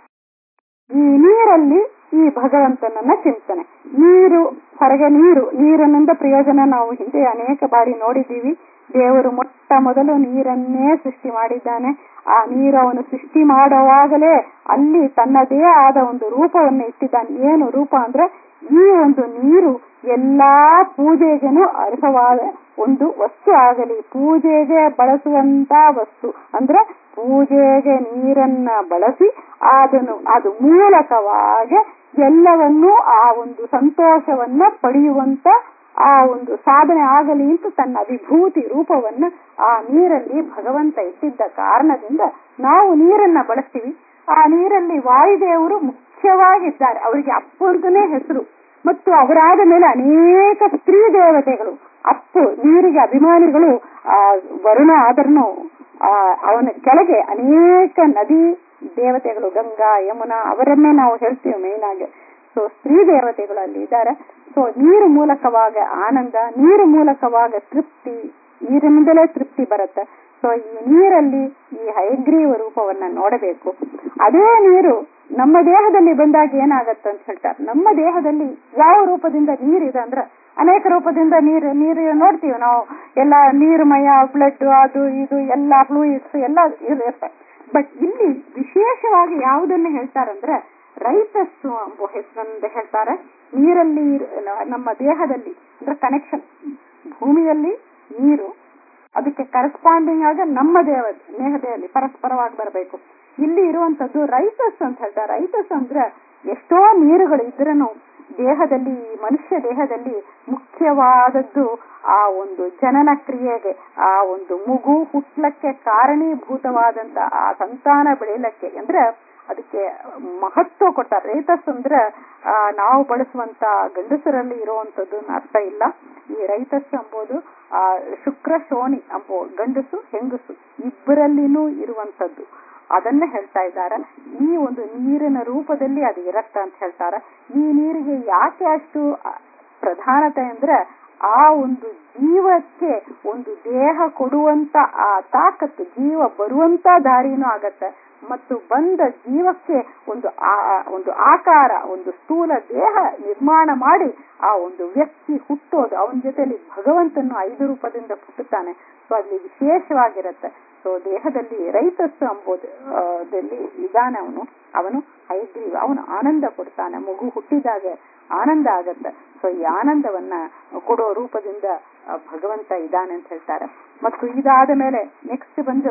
Speaker 1: ಈ ನೀರಲ್ಲಿ ಈ ಭಗವಂತನನ್ನ ಚಿಂತನೆ ನೀರು ಹೊರಗೆ ನೀರು ನೀರಿನಿಂದ ಪ್ರಯೋಜನ ನಾವು ಹಿಂದೆ ಅನೇಕ ಬಾರಿ ನೋಡಿದ್ದೀವಿ ದೇವರು ಮೊಟ್ಟ ಮೊದಲು ನೀರನ್ನೇ ಸೃಷ್ಟಿ ಮಾಡಿದ್ದಾನೆ ಆ ನೀರು ಅವನು ಸೃಷ್ಟಿ ಮಾಡುವಾಗಲೇ ಅಲ್ಲಿ ತನ್ನದೇ ಆದ ಒಂದು ರೂಪವನ್ನು ಇಟ್ಟಿದ್ದಾನೆ ಏನು ರೂಪ ಅಂದ್ರೆ ಈ ಒಂದು ನೀರು ಎಲ್ಲಾ ಪೂಜೆಗೆನೂ ಅರ್ಹವಾದ ಒಂದು ವಸ್ತು ಆಗಲಿ ಪೂಜೆಗೆ ಬಳಸುವಂತ ವಸ್ತು ಅಂದ್ರೆ ಪೂಜೆಗೆ ನೀರನ್ನ ಬಳಸಿ ಅದನ್ನು ಅದು ಮೂಲಕವಾಗಿ ಎಲ್ಲವನ್ನೂ ಆ ಒಂದು ಸಂತೋಷವನ್ನ ಪಡೆಯುವಂತ ಆ ಒಂದು ಸಾಧನೆ ಆಗಲಿ ಅಂತ ತನ್ನ ವಿಭೂತಿ ರೂಪವನ್ನ ಆ ನೀರಲ್ಲಿ ಭಗವಂತ ಇಟ್ಟಿದ್ದ ಕಾರಣದಿಂದ ನಾವು ನೀರನ್ನ ಬಳಸ್ತೀವಿ ಆ ನೀರಲ್ಲಿ ವಾಯುದೇವರು ಮುಖ್ಯವಾಗಿದ್ದಾರೆ ಅವರಿಗೆ ಅಪ್ಪು ಅಂತಾನೆ ಹೆಸರು ಮತ್ತು ಅವರಾದ ಮೇಲೆ ಅನೇಕ ಸ್ತ್ರೀ ದೇವತೆಗಳು ಅಪ್ಪು ನೀರಿಗೆ ಅಭಿಮಾನಿಗಳು ಆ ವರುಣ ಆದ್ರೂ ಆ ಅವನ ಕೆಳಗೆ ಅನೇಕ ನದಿ ದೇವತೆಗಳು ಗಂಗಾ ಯಮುನಾ ಅವರನ್ನೇ ನಾವು ಹೇಳ್ತೀವಿ ಮೇನ್ ಆಗಿ ಸೊ ಸ್ತ್ರೀ ದೇವತೆಗಳು ಅಲ್ಲಿ ಇದ್ದಾರೆ ಸೊ ನೀರು ಮೂಲಕವಾಗ ಆನಂದ ನೀರು ಮೂಲಕವಾಗ ತೃಪ್ತಿ ನೀರಿನಿಂದಲೇ ತೃಪ್ತಿ ಬರುತ್ತೆ ಸೊ ಈ ನೀರಲ್ಲಿ ಈ ಹೈಗ್ರೀವ ರೂಪವನ್ನ ನೋಡಬೇಕು ಅದೇ ನೀರು ನಮ್ಮ ದೇಹದಲ್ಲಿ ಬಂದಾಗ ಏನಾಗತ್ತೆ ಅಂತ ಹೇಳ್ತಾರೆ ನಮ್ಮ ದೇಹದಲ್ಲಿ ಯಾವ ರೂಪದಿಂದ ನೀರಿದೆ ಅಂದ್ರೆ ಅನೇಕ ರೂಪದಿಂದ ನೀರು ನೀರು ನೋಡ್ತೀವಿ ನಾವು ಎಲ್ಲ ನೀರುಮಯ ಬ್ಲಡ್ ಅದು ಇದು ಎಲ್ಲ ಫ್ಲೂಯಿಡ್ಸ್ ಎಲ್ಲ ಇರುತ್ತೆ ಬಟ್ ಇಲ್ಲಿ ವಿಶೇಷವಾಗಿ ಯಾವುದನ್ನ ಹೇಳ್ತಾರಂದ್ರೆ ರೈತಸ್ಸು ಎಂಬ ಹೆಸರಿಂದ ಹೇಳ್ತಾರೆ ನೀರಲ್ಲಿ ನಮ್ಮ ದೇಹದಲ್ಲಿ ಅಂದ್ರೆ ಕನೆಕ್ಷನ್ ಭೂಮಿಯಲ್ಲಿ ನೀರು ಅದಕ್ಕೆ ಕರೆಸ್ಪಾಂಡಿಂಗ್ ಆಗ ನಮ್ಮ ದೇಹ ದೇಹದಲ್ಲಿ ಪರಸ್ಪರವಾಗಿ ಬರಬೇಕು ಇಲ್ಲಿ ಇರುವಂತದ್ದು ರೈತಸ್ ಅಂತ ಹೇಳ್ತಾರೆ ರೈತಸ್ ಅಂದ್ರೆ ಎಷ್ಟೋ ನೀರುಗಳು ಇದ್ರೂ ದೇಹದಲ್ಲಿ ಮನುಷ್ಯ ದೇಹದಲ್ಲಿ ಮುಖ್ಯವಾದದ್ದು ಆ ಒಂದು ಜನನ ಕ್ರಿಯೆಗೆ ಆ ಒಂದು ಮಗು ಹುಟ್ಲಕ್ಕೆ ಕಾರಣೀಭೂತವಾದಂತ ಆ ಸಂತಾನ ಬೆಳೆಯಲಕ್ಕೆ ಅಂದ್ರೆ ಅದಕ್ಕೆ ಮಹತ್ವ ಕೊಟ್ಟಾರೆ ರೈತಸ್ ಅಂದ್ರೆ ಆ ನಾವು ಬಳಸುವಂತ ಗಂಡಸರಲ್ಲಿ ಇರುವಂತದ್ದು ಅರ್ಥ ಇಲ್ಲ ಈ ರೈತಸ್ ಎಂಬುದು ಆ ಶುಕ್ರ ಶೋಣಿ ಎಂಬೋ ಗಂಡಸು ಹೆಂಗಸು ಇಬ್ಬರಲ್ಲಿನೂ ಇರುವಂತದ್ದು ಅದನ್ನ ಹೇಳ್ತಾ ಇದ್ದಾರೆ ಈ ಒಂದು ನೀರಿನ ರೂಪದಲ್ಲಿ ಅದು ಇರತ್ತ ಅಂತ ಹೇಳ್ತಾರೆ ಈ ನೀರಿಗೆ ಯಾಕೆ ಅಷ್ಟು ಪ್ರಧಾನತೆ ಅಂದ್ರೆ ಆ ಒಂದು ಜೀವಕ್ಕೆ ಒಂದು ದೇಹ ಕೊಡುವಂತ ಆ ತಾಕತ್ತು ಜೀವ ಬರುವಂತ ದಾರಿನೂ ಆಗತ್ತೆ ಮತ್ತು ಬಂದ ಜೀವಕ್ಕೆ ಒಂದು ಒಂದು ಆಕಾರ ಒಂದು ಸ್ಥೂಲ ದೇಹ ನಿರ್ಮಾಣ ಮಾಡಿ ಆ ಒಂದು ವ್ಯಕ್ತಿ ಹುಟ್ಟೋದು ಅವನ ಜೊತೆಲಿ ಭಗವಂತನು ಐದು ರೂಪದಿಂದ ಹುಟ್ಟುತ್ತಾನೆ ಸೊ ಅಲ್ಲಿ ವಿಶೇಷವಾಗಿರುತ್ತೆ ಸೊ ದೇಹದಲ್ಲಿ ರೈತಸ್ಸು ಎಂಬುದಲ್ಲಿ ಇದ್ದಾನೆ ಅವನು ಅವನು ಹೈಗ್ರೀವ ಅವನು ಆನಂದ ಕೊಡ್ತಾನೆ ಮಗು ಹುಟ್ಟಿದಾಗ ಆನಂದ ಆಗತ್ತೆ ಸೊ ಈ ಆನಂದವನ್ನ ಕೊಡೋ ರೂಪದಿಂದ ಭಗವಂತ ಇದ್ದಾನೆ ಅಂತ ಹೇಳ್ತಾರೆ ಮತ್ತು ಇದಾದ ಮೇಲೆ ನೆಕ್ಸ್ಟ್ ಬಂದು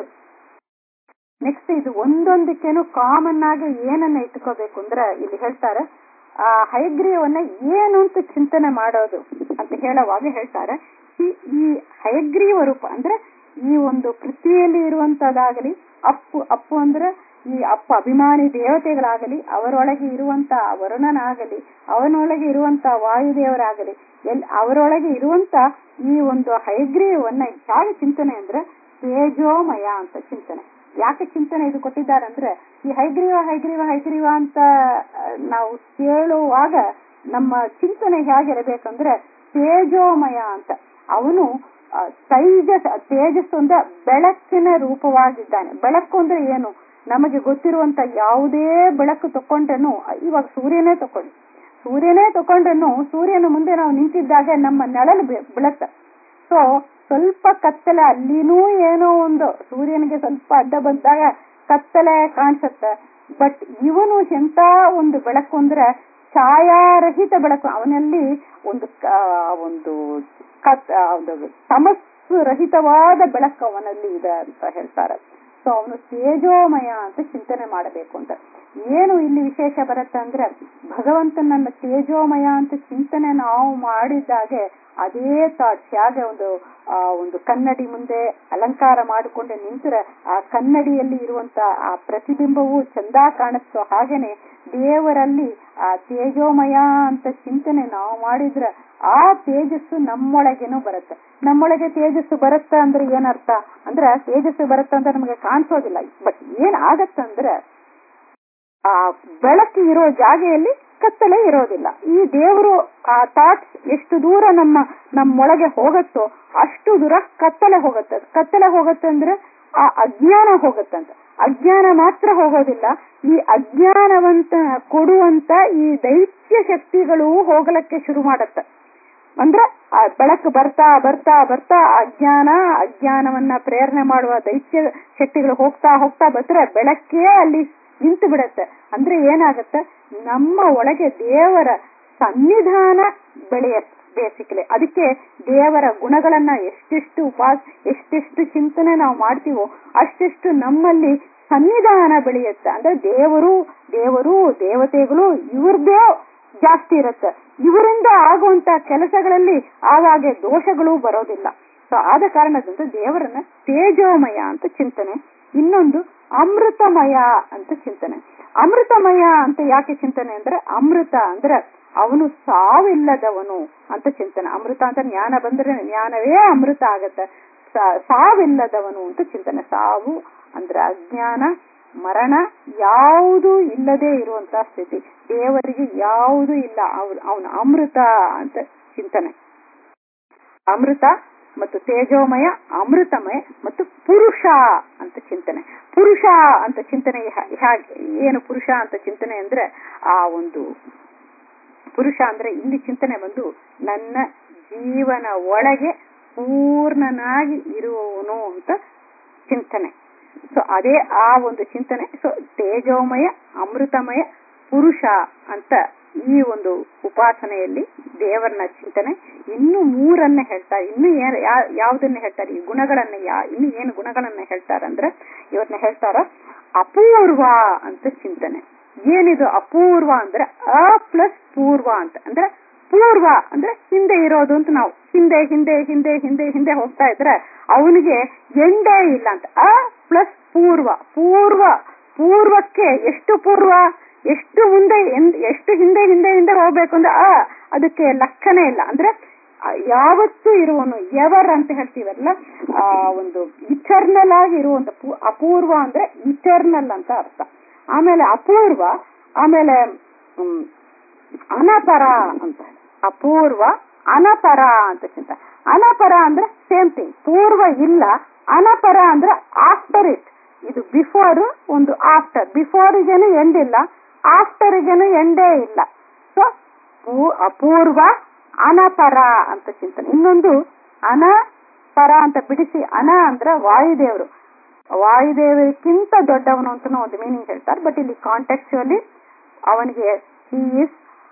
Speaker 1: ನೆಕ್ಸ್ಟ್ ಇದು ಒಂದೊಂದಕ್ಕೇನು ಕಾಮನ್ ಆಗಿ ಏನನ್ನ ಇಟ್ಕೋಬೇಕು ಅಂದ್ರೆ ಇಲ್ಲಿ ಹೇಳ್ತಾರೆ ಆ ಹಯಗ್ರೀವನ್ನ ಏನು ಅಂತ ಚಿಂತನೆ ಮಾಡೋದು ಅಂತ ಹೇಳುವಾಗ ಹೇಳ್ತಾರೆ ಈ ಈ ಹಯಗ್ರೀವ ರೂಪ ಅಂದ್ರೆ ಈ ಒಂದು ಪೃಥ್ವಿಯಲ್ಲಿ ಇರುವಂತದಾಗಲಿ ಅಪ್ಪು ಅಪ್ಪು ಅಂದ್ರೆ ಈ ಅಪ್ಪ ಅಭಿಮಾನಿ ದೇವತೆಗಳಾಗಲಿ ಅವರೊಳಗೆ ಇರುವಂತ ವರುಣನಾಗಲಿ ಅವನೊಳಗೆ ಇರುವಂತ ವಾಯುದೇವರಾಗಲಿ ಎಲ್ ಅವರೊಳಗೆ ಇರುವಂತ ಈ ಒಂದು ಹೈಗ್ರೀವನ್ನ ಹೇಗೆ ಚಿಂತನೆ ಅಂದ್ರೆ ತೇಜೋಮಯ ಅಂತ ಚಿಂತನೆ ಯಾಕೆ ಚಿಂತನೆ ಇದು ಕೊಟ್ಟಿದ್ದಾರೆ ಅಂದ್ರೆ ಈ ಹೈಗ್ರೀವ ಹೈಗ್ರೀವ ಹೈಗ್ರೀವ ಅಂತ ಆ, ನಾವು ಕೇಳುವಾಗ ನಮ್ಮ ಚಿಂತನೆ ಹೇಗಿರಬೇಕಂದ್ರೆ ತೇಜೋಮಯ ಅಂತ ಅವನು ಆ, ತೈಜಸ್ ತೇಜಸ್ಸು ಅಂದ್ರೆ ಬೆಳಕಿನ ರೂಪವಾಗಿದ್ದಾನೆ ಬೆಳಕು ಅಂದ್ರೆ ಏನು ನಮಗೆ ಗೊತ್ತಿರುವಂತ ಯಾವುದೇ ಬೆಳಕು ತಕೊಂಡ್ರೂ ಇವಾಗ ಸೂರ್ಯನೇ ತಕೊಳ್ಳಿ ಸೂರ್ಯನೇ ತಕೊಂಡ್ರೂ ಸೂರ್ಯನ ಮುಂದೆ ನಾವು ನಿಂತಿದ್ದಾಗ ನಮ್ಮ ನೆಳಲು ಬೆಳತ್ತ ಸೊ ಸ್ವಲ್ಪ ಕತ್ತಲೆ ಅಲ್ಲಿನೂ ಏನೋ ಒಂದು ಸೂರ್ಯನಿಗೆ ಸ್ವಲ್ಪ ಅಡ್ಡ ಬಂದಾಗ ಕತ್ತಲೆ ಕಾಣಿಸುತ್ತೆ ಬಟ್ ಇವನು ಎಂತ ಒಂದು ಬೆಳಕು ಅಂದ್ರೆ ಛಾಯಾರಹಿತ ಬೆಳಕು ಅವನಲ್ಲಿ ಒಂದು ಕ- ಒಂದು ಕತ್ ಆ ಒಂದು ತಮಸ್ಸು ರಹಿತವಾದ ಬೆಳಕು ಅವನಲ್ಲಿ ಇದೆ ಅಂತ ಹೇಳ್ತಾರೆ ಸೊ ಅವನು ತೇಜೋಮಯ ಅಂತ ಚಿಂತನೆ ಮಾಡಬೇಕು ಅಂತ ಏನು ಇಲ್ಲಿ ವಿಶೇಷ ಬರುತ್ತೆ ಅಂದ್ರೆ ಭಗವಂತನನ್ನ ತೇಜೋಮಯ ಅಂತ ಚಿಂತನೆ ನಾವು ಮಾಡಿದ್ದಾಗೆ ಅದೇ ಥಾಟ್ಸ್ ಹೇಗೆ ಒಂದು ಆ ಒಂದು ಕನ್ನಡಿ ಮುಂದೆ ಅಲಂಕಾರ ಮಾಡಿಕೊಂಡು ನಿಂತರೆ ಆ ಕನ್ನಡಿಯಲ್ಲಿ ಇರುವಂತ ಆ ಪ್ರತಿಬಿಂಬವು ಚಂದ ಕಾಣಿಸ್ತೋ ಹಾಗೇನೆ ದೇವರಲ್ಲಿ ಆ ತೇಜೋಮಯ ಅಂತ ಚಿಂತನೆ ನಾವು ಮಾಡಿದ್ರೆ ಆ ತೇಜಸ್ಸು ನಮ್ಮೊಳಗೇನೂ ಬರುತ್ತೆ ನಮ್ಮೊಳಗೆ ತೇಜಸ್ಸು ಬರುತ್ತೆ ಅಂದ್ರೆ ಏನರ್ಥ ಅಂದ್ರೆ ತೇಜಸ್ಸು ಬರುತ್ತೆ ಅಂತ ನಮಗೆ ಕಾಣಿಸೋದಿಲ್ಲ ಬಟ್ ಏನ್ ಆಗತ್ತಂದ್ರೆ ಆ ಬೆಳಕು ಇರೋ ಜಾಗೆಯಲ್ಲಿ ಕತ್ತಲೆ ಇರೋದಿಲ್ಲ ಈ ದೇವರು ಆ ಥಾಟ್ಸ್ ಎಷ್ಟು ದೂರ ನಮ್ಮ ನಮ್ಮೊಳಗೆ ಹೋಗುತ್ತೋ ಅಷ್ಟು ದೂರ ಕತ್ತಲೆ ಹೋಗುತ್ತೆ ಕತ್ತಲೆ ಹೋಗುತ್ತೆ ಅಂದ್ರೆ ಆ ಅಜ್ಞಾನ ಹೋಗುತ್ತಂತ ಅಜ್ಞಾನ ಮಾತ್ರ ಹೋಗೋದಿಲ್ಲ ಈ ಅಜ್ಞಾನವಂತ ಕೊಡುವಂತ ಈ ದೈತ್ಯ ಶಕ್ತಿಗಳು ಹೋಗಲಕ್ಕೆ ಶುರು ಮಾಡತ್ತೆ ಅಂದ್ರೆ ಆ ಬೆಳಕು ಬರ್ತಾ ಬರ್ತಾ ಬರ್ತಾ ಅಜ್ಞಾನ ಅಜ್ಞಾನವನ್ನ ಪ್ರೇರಣೆ ಮಾಡುವ ದೈತ್ಯ ಶಕ್ತಿಗಳು ಹೋಗ್ತಾ ಹೋಗ್ತಾ ಬಂದ್ರೆ ಬೆಳಕೇ ಅಲ್ಲಿ ನಿಂತು ಬಿಡತ್ತೆ ಅಂದ್ರೆ ಏನಾಗತ್ತೆ ನಮ್ಮ ಒಳಗೆ ದೇವರ ಸನ್ನಿಧಾನ ಬೆಳೆಯತ್ತೆ ಬೇಸಿಕಲಿ ಅದಕ್ಕೆ ದೇವರ ಗುಣಗಳನ್ನ ಎಷ್ಟೆಷ್ಟು ಉಪಾಸ ಎಷ್ಟೆಷ್ಟು ಚಿಂತನೆ ನಾವು ಮಾಡ್ತೀವೋ ಅಷ್ಟೆಷ್ಟು ನಮ್ಮಲ್ಲಿ ಸನ್ನಿಧಾನ ಬೆಳೆಯುತ್ತೆ ಅಂದ್ರೆ ದೇವರು ದೇವರು ದೇವತೆಗಳು ಇವ್ರದೇ ಜಾಸ್ತಿ ಇರುತ್ತೆ ಇವರಿಂದ ಆಗುವಂತ ಕೆಲಸಗಳಲ್ಲಿ ಆಗಾಗ್ಗೆ ದೋಷಗಳು ಬರೋದಿಲ್ಲ ಸೊ ಆದ ಕಾರಣದಿಂದ ದೇವರನ್ನ ತೇಜೋಮಯ ಅಂತ ಚಿಂತನೆ ಇನ್ನೊಂದು ಅಮೃತಮಯ ಅಂತ ಚಿಂತನೆ ಅಮೃತಮಯ ಅಂತ ಯಾಕೆ ಚಿಂತನೆ ಅಂದ್ರೆ ಅಮೃತ ಅಂದ್ರೆ ಅವನು ಸಾವಿಲ್ಲದವನು ಅಂತ ಚಿಂತನೆ ಅಮೃತ ಅಂತ ಜ್ಞಾನ ಬಂದ್ರೆ ಜ್ಞಾನವೇ ಅಮೃತ ಆಗತ್ತೆ ಸಾ- ಸಾವಿಲ್ಲದವನು ಅಂತ ಚಿಂತನೆ ಸಾವು ಅಂದ್ರೆ ಅಜ್ಞಾನ ಮರಣ ಯಾವುದು ಇಲ್ಲದೆ ಇರುವಂತ ಸ್ಥಿತಿ ದೇವರಿಗೆ ಯಾವುದು ಇಲ್ಲ ಅವನು ಅವನು ಅಮೃತ ಅಂತ ಚಿಂತನೆ ಅಮೃತ ಮತ್ತು ತೇಜೋಮಯ ಅಮೃತಮಯ ಮತ್ತು ಪುರುಷ ಅಂತ ಚಿಂತನೆ ಪುರುಷ ಅಂತ ಚಿಂತನೆ ಹ್ಯಾ- ಹ್ಯಾಗ್- ಏನು ಪುರುಷ ಅಂತ ಚಿಂತನೆ ಅಂದ್ರೆ ಆ ಒಂದು ಪುರುಷ ಅಂದ್ರೆ ಇಲ್ಲಿ ಚಿಂತನೆ ಬಂದು ನನ್ನ ಜೀವನ ಒಳಗೆ ಪೂರ್ಣನಾಗಿ ಇರುವವನು ಅಂತ ಚಿಂತನೆ ಸೊ ಅದೇ ಆ ಒಂದು ಚಿಂತನೆ ಸೊ ತೇಜೋಮಯ ಅಮೃತಮಯ ಪುರುಷ ಅಂತ ಈ ಒಂದು ಉಪಾಸನೆಯಲ್ಲಿ ದೇವರನ್ನ ಚಿಂತನೆ ಇನ್ನು ಮೂರನ್ನ ಹೇಳ್ತಾರೆ ಇನ್ನು ಏನ್- ಯಾ- ಯಾವ್ದನ್ನ ಹೇಳ್ತಾರೆ ಈ ಗುಣಗಳನ್ನ ಯಾ ಇನ್ನು ಏನು ಗುಣಗಳನ್ನ ಹೇಳ್ತಾರಂದ್ರೆ ಇವನ್ನ ಹೇಳ್ತಾರ ಅಪೂರ್ವ ಅಂತ ಚಿಂತನೆ ಏನಿದು ಅಪೂರ್ವ ಅಂದ್ರೆ ಅ ಪ್ಲಸ್ ಪೂರ್ವ ಅಂತ ಅಂದ್ರೆ ಪೂರ್ವ ಅಂದ್ರೆ ಹಿಂದೆ ಇರೋದು ಅಂತ ನಾವು ಹಿಂದೆ ಹಿಂದೆ ಹಿಂದೆ ಹಿಂದೆ ಹಿಂದೆ ಹೋಗ್ತಾ ಇದ್ರೆ ಅವನಿಗೆ ಎಂಡೇ ಇಲ್ಲ ಅಂತ ಅ ಪ್ಲಸ್ ಪೂರ್ವ ಪೂರ್ವ ಪೂರ್ವಕ್ಕೆ ಎಷ್ಟು ಪೂರ್ವ ಎಷ್ಟು ಮುಂದೆ ಎಂದ್- ಎಷ್ಟು ಹಿಂದೆ ಹಿಂದೆ ಹಿಂದೆ ಹೋಗ್ಬೇಕು ಅಂದ್ರೆ ಆ ಅದಕ್ಕೆ ಲೆಕ್ಕನೇ ಇಲ್ಲ ಅಂದ್ರೆ ಆ ಯಾವತ್ತೂ ಇರುವನು ಎವರ್ ಅಂತ ಹೇಳ್ತೀವಲ್ಲ ಆ ಒಂದು ಇಟರ್ನಲ್ ಆಗಿ ಇರುವಂತ ಪೂ- ಅಪೂರ್ವ ಅಂದ್ರೆ ಇಟರ್ನಲ್ ಅಂತ ಅರ್ಥ ಆಮೇಲೆ ಅಪೂರ್ವ ಆಮೇಲೆ ಹ್ಮ್, ಅನಪರ ಅಂತ ಅಪೂರ್ವ ಅನಪರ ಅಂತ ಚಿಂತ ಅನಪರ ಅಂದ್ರೆ ಸೇಮ್ ಥಿಂಗ್ ಪೂರ್ವ ಇಲ್ಲ ಅನಪರ ಅಂದ್ರೆ ಆಫ್ಟರ್ ಇಟ್ ಇದು ಬಿಫೋರ್ ಒಂದು ಆಫ್ಟರ್ ಬಿಫೋರಿಗೇನು ಎಂಡ್ ಇಲ್ಲ ಆಫ್ಟರ್ಗೇನು ಎಂಡೇ ಇಲ್ಲ ಸೊ ಅಪೂರ್ವ ಅನಪರ ಅಂತ ಚಿಂತನೆ ಇನ್ನೊಂದು ಅನಪರ ಅಂತ ಬಿಡಿಸಿ ಅನ ಅಂದ್ರೆ ವಾಯುದೇವರು ವಾಯುದೇವರಿಗಿಂತ ದೊಡ್ಡವನು ಅಂತ ಒಂದು ಮೀನಿಂಗ್ ಹೇಳ್ತಾರೆ ಬಟ್ ಇಲ್ಲಿ ಕಾಂಟೆಕ್ಚುಲಿ ಅವನಿಗೆ he is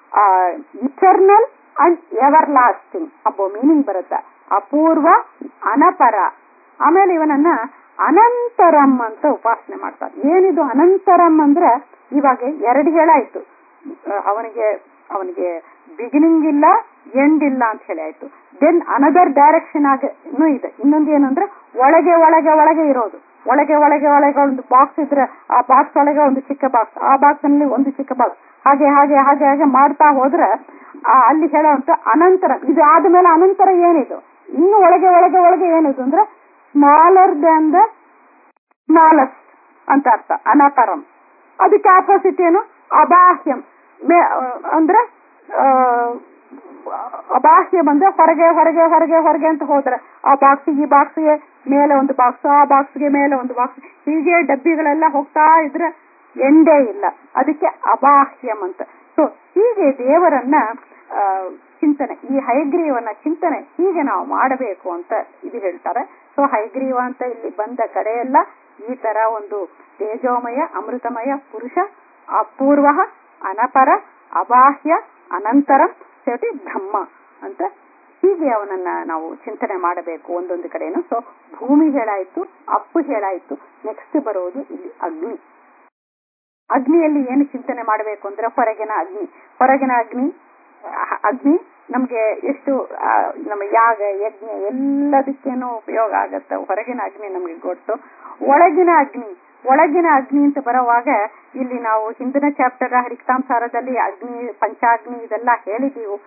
Speaker 1: eternal and ever lasting ಅಬ್ಬೋ ಮೀನಿಂಗ್ ಬರುತ್ತೆ ಅಪೂರ್ವ ಅನಪರ ಆಮೇಲೆ ಇವನನ್ನ ಅನಂತರಂ ಅಂತ ಉಪಾಸನೆ ಮಾಡ್ತಾರೆ ಏನಿದು ಅನಂತರಂ ಅಂದ್ರೆ ಇವಾಗ ಎರಡು ಹೇಳಾಯ್ತು ಆ, ಅವನಿಗೆ ಅವನಿಗೆ ಬಿಗಿನಿಂಗ್ ಇಲ್ಲ ಎಂಡ್ ಇಲ್ಲ ಅಂತ ಹೇಳಿ ಆಯ್ತು ದೆನ್ ಅನದರ್ ಡೈರೆಕ್ಷನ್ ಆಗ ಇನ್ನೂ ಇದೆ ಇನ್ನೊಂದು ಏನು ಅಂದ್ರೆ ಒಳಗೆ ಒಳಗೆ ಒಳಗೆ ಇರೋದು ಒಳಗೆ ಒಳಗೆ ಒಳಗೆ ಒಂದು ಬಾಕ್ಸ್ ಇದ್ರೆ ಆ ಬಾಕ್ಸ್ ಒಳಗೆ ಒಂದು ಚಿಕ್ಕ ಬಾಕ್ಸ್ ಆ ಬಾಕ್ಸ್ ನಲ್ಲಿ ಒಂದು ಚಿಕ್ಕ ಬಾಕ್ಸ್ ಹಾಗೆ ಹಾಗೆ ಹಾಗೆ ಹಾಗೆ ಮಾಡ್ತಾ ಹೋದ್ರೆ ಆ ಅಲ್ಲಿ ಹೇಳುವಂತ ಅನಂತರ ಇದು ಆದ್ಮೇಲೆ ಅನಂತರ ಏನಿದು ಇನ್ನು ಒಳಗೆ ಒಳಗೆ ಒಳಗೆ ಏನಿದು ಅಂದ್ರೆ ಸ್ಮಾಲರ್ ದನ್ ದ ಸ್ಮಾಲೆಸ್ಟ್ ಅಂತ ಅರ್ಥ ಅನಾಕರಂ ಅದಕ್ಕೆ ಆಪೋಸಿಟ್ ಏನು ಅಬಾಹ್ಯಂ ಮೇ ಅಂದ್ರೆ ಆ, ಅಬಾಹ್ಯಂ ಅಂದ್ರೆ ಹೊರಗೆ ಹೊರಗೆ ಹೊರಗೆ ಹೊರಗೆ ಅಂತ ಹೋದ್ರೆ ಆ ಬಾಕ್ಸ್ ಈ ಬಾಕ್ಸ್ಗೆ ಮೇಲೆ ಒಂದು ಬಾಕ್ಸ್ ಆ ಬಾಕ್ಸ್ಗೆ ಮೇಲೆ ಒಂದು ಬಾಕ್ಸ್ ಹೀಗೆ ಡಬ್ಬಿಗಳೆಲ್ಲ ಹೋಗ್ತಾ ಇದ್ರೆ ಎಂಡೇ ಇಲ್ಲ ಅದಕ್ಕೆ ಅಬಾಹ್ಯಂ ಅಂತ ಸೊ ಹೀಗೆ ದೇವರನ್ನ ಆ, ಚಿಂತನೆ ಈ ಹೈಗ್ರೀವನ ಚಿಂತನೆ ಹೀಗೆ ನಾವು ಮಾಡಬೇಕು ಅಂತ ಇದು ಹೇಳ್ತಾರೆ ಸೊ ಹೈಗ್ರೀವ ಅಂತ ಇಲ್ಲಿ ಬಂದ ಕಡೆಯೆಲ್ಲ ಈ ತರ ಒಂದು ತೇಜೋಮಯ ಅಮೃತಮಯ ಪುರುಷ ಅಪೂರ್ವ ಅನಪರ ಅಬಾಹ್ಯ ಅನಂತರ ಸೇಟಿ ಬ್ರಹ್ಮ ಅಂತ ಹೀಗೆ ಅವನನ್ನ ನಾವು ಚಿಂತನೆ ಮಾಡಬೇಕು ಒಂದೊಂದು ಕಡೆನು ಸೊ ಭೂಮಿ ಹೇಳಾಯ್ತು ಅಪ್ಪು ಹೇಳಾಯ್ತು ನೆಕ್ಸ್ಟ್ ಬರೋದು ಇಲ್ಲಿ ಅಗ್ನಿ ಅಗ್ನಿಯಲ್ಲಿ ಏನು ಚಿಂತನೆ ಮಾಡಬೇಕು ಅಂದ್ರೆ ಹೊರಗಿನ ಅಗ್ನಿ ಹೊರಗಿನ ಅಗ್ನಿ ಅಹ್, ಅಗ್ನಿ ನಮ್ಗೆ ಎಷ್ಟು ಆ, ನಮ್ಮ ಯಾಗ ಯಜ್ಞ ಎಲ್ಲದಕ್ಕೇನು ಉಪಯೋಗ ಆಗತ್ತೆ ಹೊರಗಿನ ಅಗ್ನಿ ನಮ್ಗೆ ಗೊತ್ತು ಒಳಗಿನ ಅಗ್ನಿ ಒಳಗಿನ ಅಗ್ನಿ ಅಂತ ಬರುವಾಗ ಇಲ್ಲಿ ನಾವು ಹಿಂದಿನ ಚಾಪ್ಟರ್ ಹರಿಕ್ತಾಂಸಾರದಲ್ಲಿ ಅಗ್ನಿ ಪಂಚಾಗ್ನಿ ಇದೆಲ್ಲ ಹೇಳಿದೀವು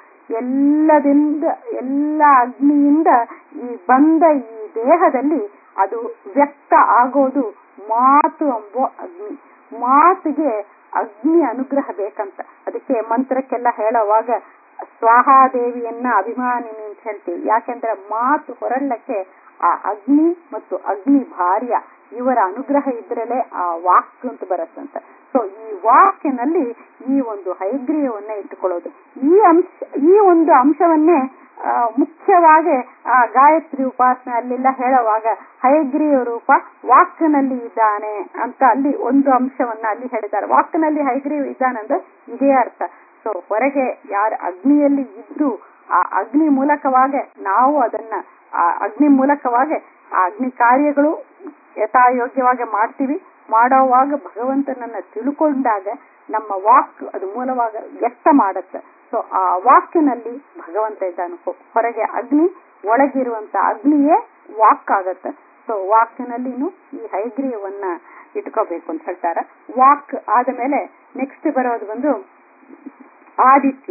Speaker 1: ಎಲ್ಲದಿಂದ ಎಲ್ಲ ಅಗ್ನಿಯಿಂದ ಈ ಬಂದ ಈ ದೇಹದಲ್ಲಿ ಅದು ವ್ಯಕ್ತ ಆಗೋದು ಮಾತು ಎಂಬೋ ಅಗ್ನಿ ಮಾತಿಗೆ ಅಗ್ನಿ ಅನುಗ್ರಹ ಬೇಕಂತ ಅದಕ್ಕೆ ಮಂತ್ರಕ್ಕೆಲ್ಲ ಹೇಳುವಾಗ ಸ್ವಾಹಾದೇವಿಯನ್ನ ಅಭಿಮಾನಿನಿ ಅಂತ ಹೇಳ್ತೀವಿ ಯಾಕೆಂದ್ರೆ ಮಾತು ಹೊರಳ್ಳಕ್ಕೆ ಆ ಅಗ್ನಿ ಮತ್ತು ಅಗ್ನಿ ಭಾರ್ಯ ಇವರ ಅನುಗ್ರಹ ಇದ್ರಲ್ಲೇ ಆ ವಾಕ್ ಅಂತ ಬರುತ್ತಂತ ಸೊ ಈ ವಾಕಿನಲ್ಲಿ ಈ ಒಂದು ಹೈಗ್ರೀಯವನ್ನ ಇಟ್ಟುಕೊಳ್ಳೋದು ಈ ಅಂಶ ಈ ಒಂದು ಅಂಶವನ್ನೇ ಆ, ಮುಖ್ಯವಾಗಿ ಆ ಗಾಯತ್ರಿ ಉಪಾಸನೆ ಅಲ್ಲೆಲ್ಲ ಹೇಳುವಾಗ ಹೈಗ್ರೀವ ರೂಪ ವಾಕ್ನಲ್ಲಿ ಇದ್ದಾನೆ ಅಂತ ಅಲ್ಲಿ ಒಂದು ಅಂಶವನ್ನ ಅಲ್ಲಿ ಹೇಳಿದ್ದಾರೆ ವಾಕ್ನಲ್ಲಿ ಹೈಗ್ರೀವ್ ಇದ್ದಾನೆ ಅಂದ್ರೆ ಇದೇ ಅರ್ಥ ಸೊ ಹೊರಗೆ ಯಾರ ಅಗ್ನಿಯಲ್ಲಿ ಇದ್ದು ಆ ಅಗ್ನಿ ಮೂಲಕವಾಗಿ ನಾವು ಅದನ್ನ ಆ ಅಗ್ನಿ ಮೂಲಕವಾಗಿ ಆ ಅಗ್ನಿ ಕಾರ್ಯಗಳು ಯಥಾಯೋಗ್ಯವಾಗಿ ಮಾಡ್ತೀವಿ ಮಾಡೋವಾಗ ಭಗವಂತನನ್ನ ತಿಳ್ಕೊಂಡಾಗ ನಮ್ಮ ವಾಕ್ ಅದು ಮೂಲವಾಗ ವ್ಯಕ್ತ ಮಾಡುತ್ತೆ ಸೊ ಆ ವಾಕಿನಲ್ಲಿ ಭಗವಂತ ಇದ್ದಾನೆ ಹೊ- ಹೊರಗೆ ಅಗ್ನಿ ಒಳಗಿರುವಂತ ಅಗ್ನಿಯೇ ವಾಕ್ ಆಗತ್ತೆ ಸೊ ವಾಕಿನಲ್ಲಿನೂ ಈ ಹೈಗ್ರೀಯವನ್ನ ಇಟ್ಕೋಬೇಕು ಅಂತ ಹೇಳ್ತಾರೆ ವಾಕ್ ಆದ ಮೇಲೆ ನೆಕ್ಸ್ಟ್ ಬರೋದು ಬಂದು ಆದಿತ್ಯ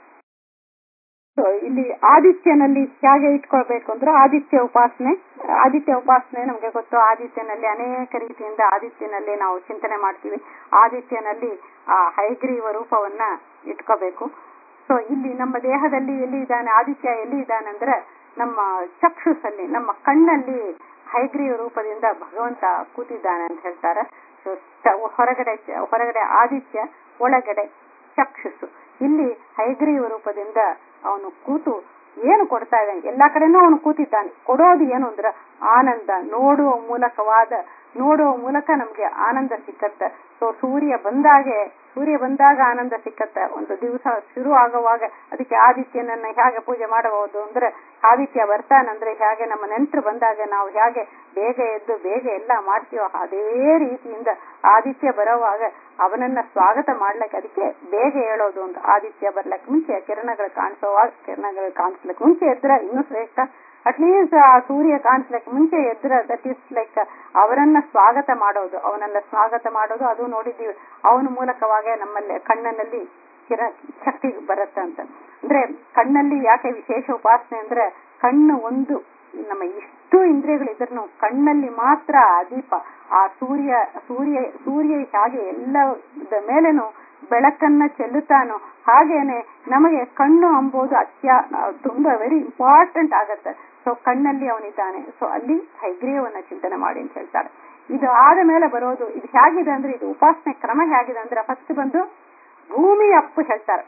Speaker 1: ಸೊ ಇಲ್ಲಿ ಆದಿತ್ಯನಲ್ಲಿ ಹೇಗೆ ಇಟ್ಕೊಳ್ಬೇಕು ಅಂದ್ರೆ ಆದಿತ್ಯ ಉಪಾಸನೆ ಆದಿತ್ಯ ಉಪಾಸನೆ ನಮ್ಗೆ ಗೊತ್ತು ಆದಿತ್ಯನಲ್ಲಿ ಅನೇಕ ರೀತಿಯಿಂದ ಆದಿತ್ಯನಲ್ಲಿ ನಾವು ಚಿಂತನೆ ಮಾಡ್ತೀವಿ ಆದಿತ್ಯನಲ್ಲಿ ಆ ಹೈಗ್ರೀವ ರೂಪವನ್ನ ಇಟ್ಕೋಬೇಕು ಸೊ ಇಲ್ಲಿ ನಮ್ಮ ದೇಹದಲ್ಲಿ ಎಲ್ಲಿ ಇದ್ದಾನೆ ಆದಿತ್ಯ ಎಲ್ಲಿ ಇದ್ದಾನೆ ಅಂದ್ರೆ ನಮ್ಮ ಚಕ್ಷುಸಲ್ಲಿ ನಮ್ಮ ಕಣ್ಣಲ್ಲಿ ಹೈಗ್ರೀವ ರೂಪದಿಂದ ಭಗವಂತ ಕೂತಿದ್ದಾನೆ ಅಂತ ಹೇಳ್ತಾರೆ ಸೊ ಚ- ಹೊರಗಡೆ ಚ- ಹೊರಗಡೆ ಆದಿತ್ಯ ಒಳಗಡೆ ಚಕ್ಷುಸು ಇಲ್ಲಿ ಹೈಗ್ರೀವ ರೂಪದಿಂದ ಅವನು ಕೂತು ಏನು ಕೊಡ್ತಾ ಇದ್ದಾನೆ ಎಲ್ಲಾ ಕಡೆನೂ ಅವನು ಕೂತಿದ್ದಾನೆ ಕೊಡೋದು ಏನು ಅಂದ್ರೆ ಆನಂದ ನೋಡುವ ಮೂಲಕವಾದ ನೋಡುವ ಮೂಲಕ ನಮ್ಗೆ ಆನಂದ ಸಿಕ್ಕತ್ತೆ ಸೊ ಸೂರ್ಯ ಬಂದಾಗೆ ಸೂರ್ಯ ಬಂದಾಗ ಆನಂದ ಸಿಕ್ಕತ್ತೆ ಒಂದು ದಿವಸ ಶುರು ಆಗುವಾಗ ಅದಕ್ಕೆ ಆದಿತ್ಯನನ್ನ ಹೇಗೆ ಪೂಜೆ ಮಾಡಬಹುದು ಅಂದ್ರೆ ಆದಿತ್ಯ ಬರ್ತಾನಂದ್ರೆ ಹೇಗೆ ನಮ್ಮ ನೆಂಟರು ಬಂದಾಗ ನಾವು ಹೇಗೆ ಬೇಗ ಎದ್ದು ಬೇಗ ಎಲ್ಲ ಮಾಡ್ತೀವೋ ಅದೇ ರೀತಿಯಿಂದ ಆದಿತ್ಯ ಬರೋವಾಗ ಅವನನ್ನ ಸ್ವಾಗತ ಮಾಡ್ಲಿಕ್ಕೆ ಅದಕ್ಕೆ ಬೇಗ ಹೇಳೋದು ಅಂತ ಆದಿತ್ಯ ಬರ್ಲಕ್ ಮುಂಚೆ ಕಿರಣಗಳು ಕಾಣಿಸೋವಾಗ ಕಿರಣಗಳು ಕಾಣಿಸ್ಲಿಕ್ಕೆ ಮುಂಚೆ ಎದ್ರ ಇನ್ನೂ ಶ್ರೇಷ್ಠ ಅಟ್ಲೀಸ್ಟ್ ಆ ಸೂರ್ಯ ಕಾಣಿಸ್ಲಿಕ್ಕೆ ಮುಂಚೆ ಎದ್ರ ದಟ್ ಇಸ್ ಲೈಕ್ ಅವರನ್ನ ಸ್ವಾಗತ ಮಾಡೋದು ಅವನನ್ನ ಸ್ವಾಗತ ಮಾಡೋದು ಅದು ನೋಡಿದ್ದೀವಿ ಅವನ ಮೂಲಕವಾಗಿ ನಮ್ಮಲ್ಲಿ ಕಣ್ಣನಲ್ಲಿ ಕಿರ ಶಕ್ತಿ ಬರುತ್ತೆ ಅಂತ ಅಂದ್ರೆ ಕಣ್ಣಲ್ಲಿ ಯಾಕೆ ವಿಶೇಷ ಉಪಾಸನೆ ಅಂದ್ರೆ ಕಣ್ಣು ಒಂದು ನಮ್ಮ ಇಷ್ಟು ಇಂದ್ರಿಯಗಳಿದ್ರು ಕಣ್ಣಲ್ಲಿ ಮಾತ್ರ ಆ ದೀಪ ಆ ಸೂರ್ಯ ಸೂರ್ಯ ಸೂರ್ಯ ಹಾಗೆ ಎಲ್ಲದ ಮೇಲೇನು ಬೆಳಕನ್ನ ಚೆಲ್ಲುತ್ತಾನೋ ಹಾಗೇನೆ ನಮಗೆ ಕಣ್ಣು ಅಂಬೋದು ಅತ್ಯ ತುಂಬಾ ವೆರಿ ಇಂಪಾರ್ಟೆಂಟ್ ಆಗತ್ತೆ ಸೊ ಕಣ್ಣಲ್ಲಿ ಅವನಿದ್ದಾನೆ ಸೊ ಅಲ್ಲಿ ಹೈಗ್ರೀವನ್ನ ಚಿಂತನೆ ಮಾಡಿ ಅಂತ ಹೇಳ್ತಾರೆ ಇದು ಆದ ಮೇಲೆ ಬರೋದು ಇದು ಹೇಗಿದೆ ಅಂದ್ರೆ ಇದು ಉಪಾಸನೆ ಕ್ರಮ ಹೇಗಿದೆ ಅಂದ್ರೆ ಫಸ್ಟ್ ಬಂದು ಭೂಮಿ ಅಪ್ಪು ಹೇಳ್ತಾರೆ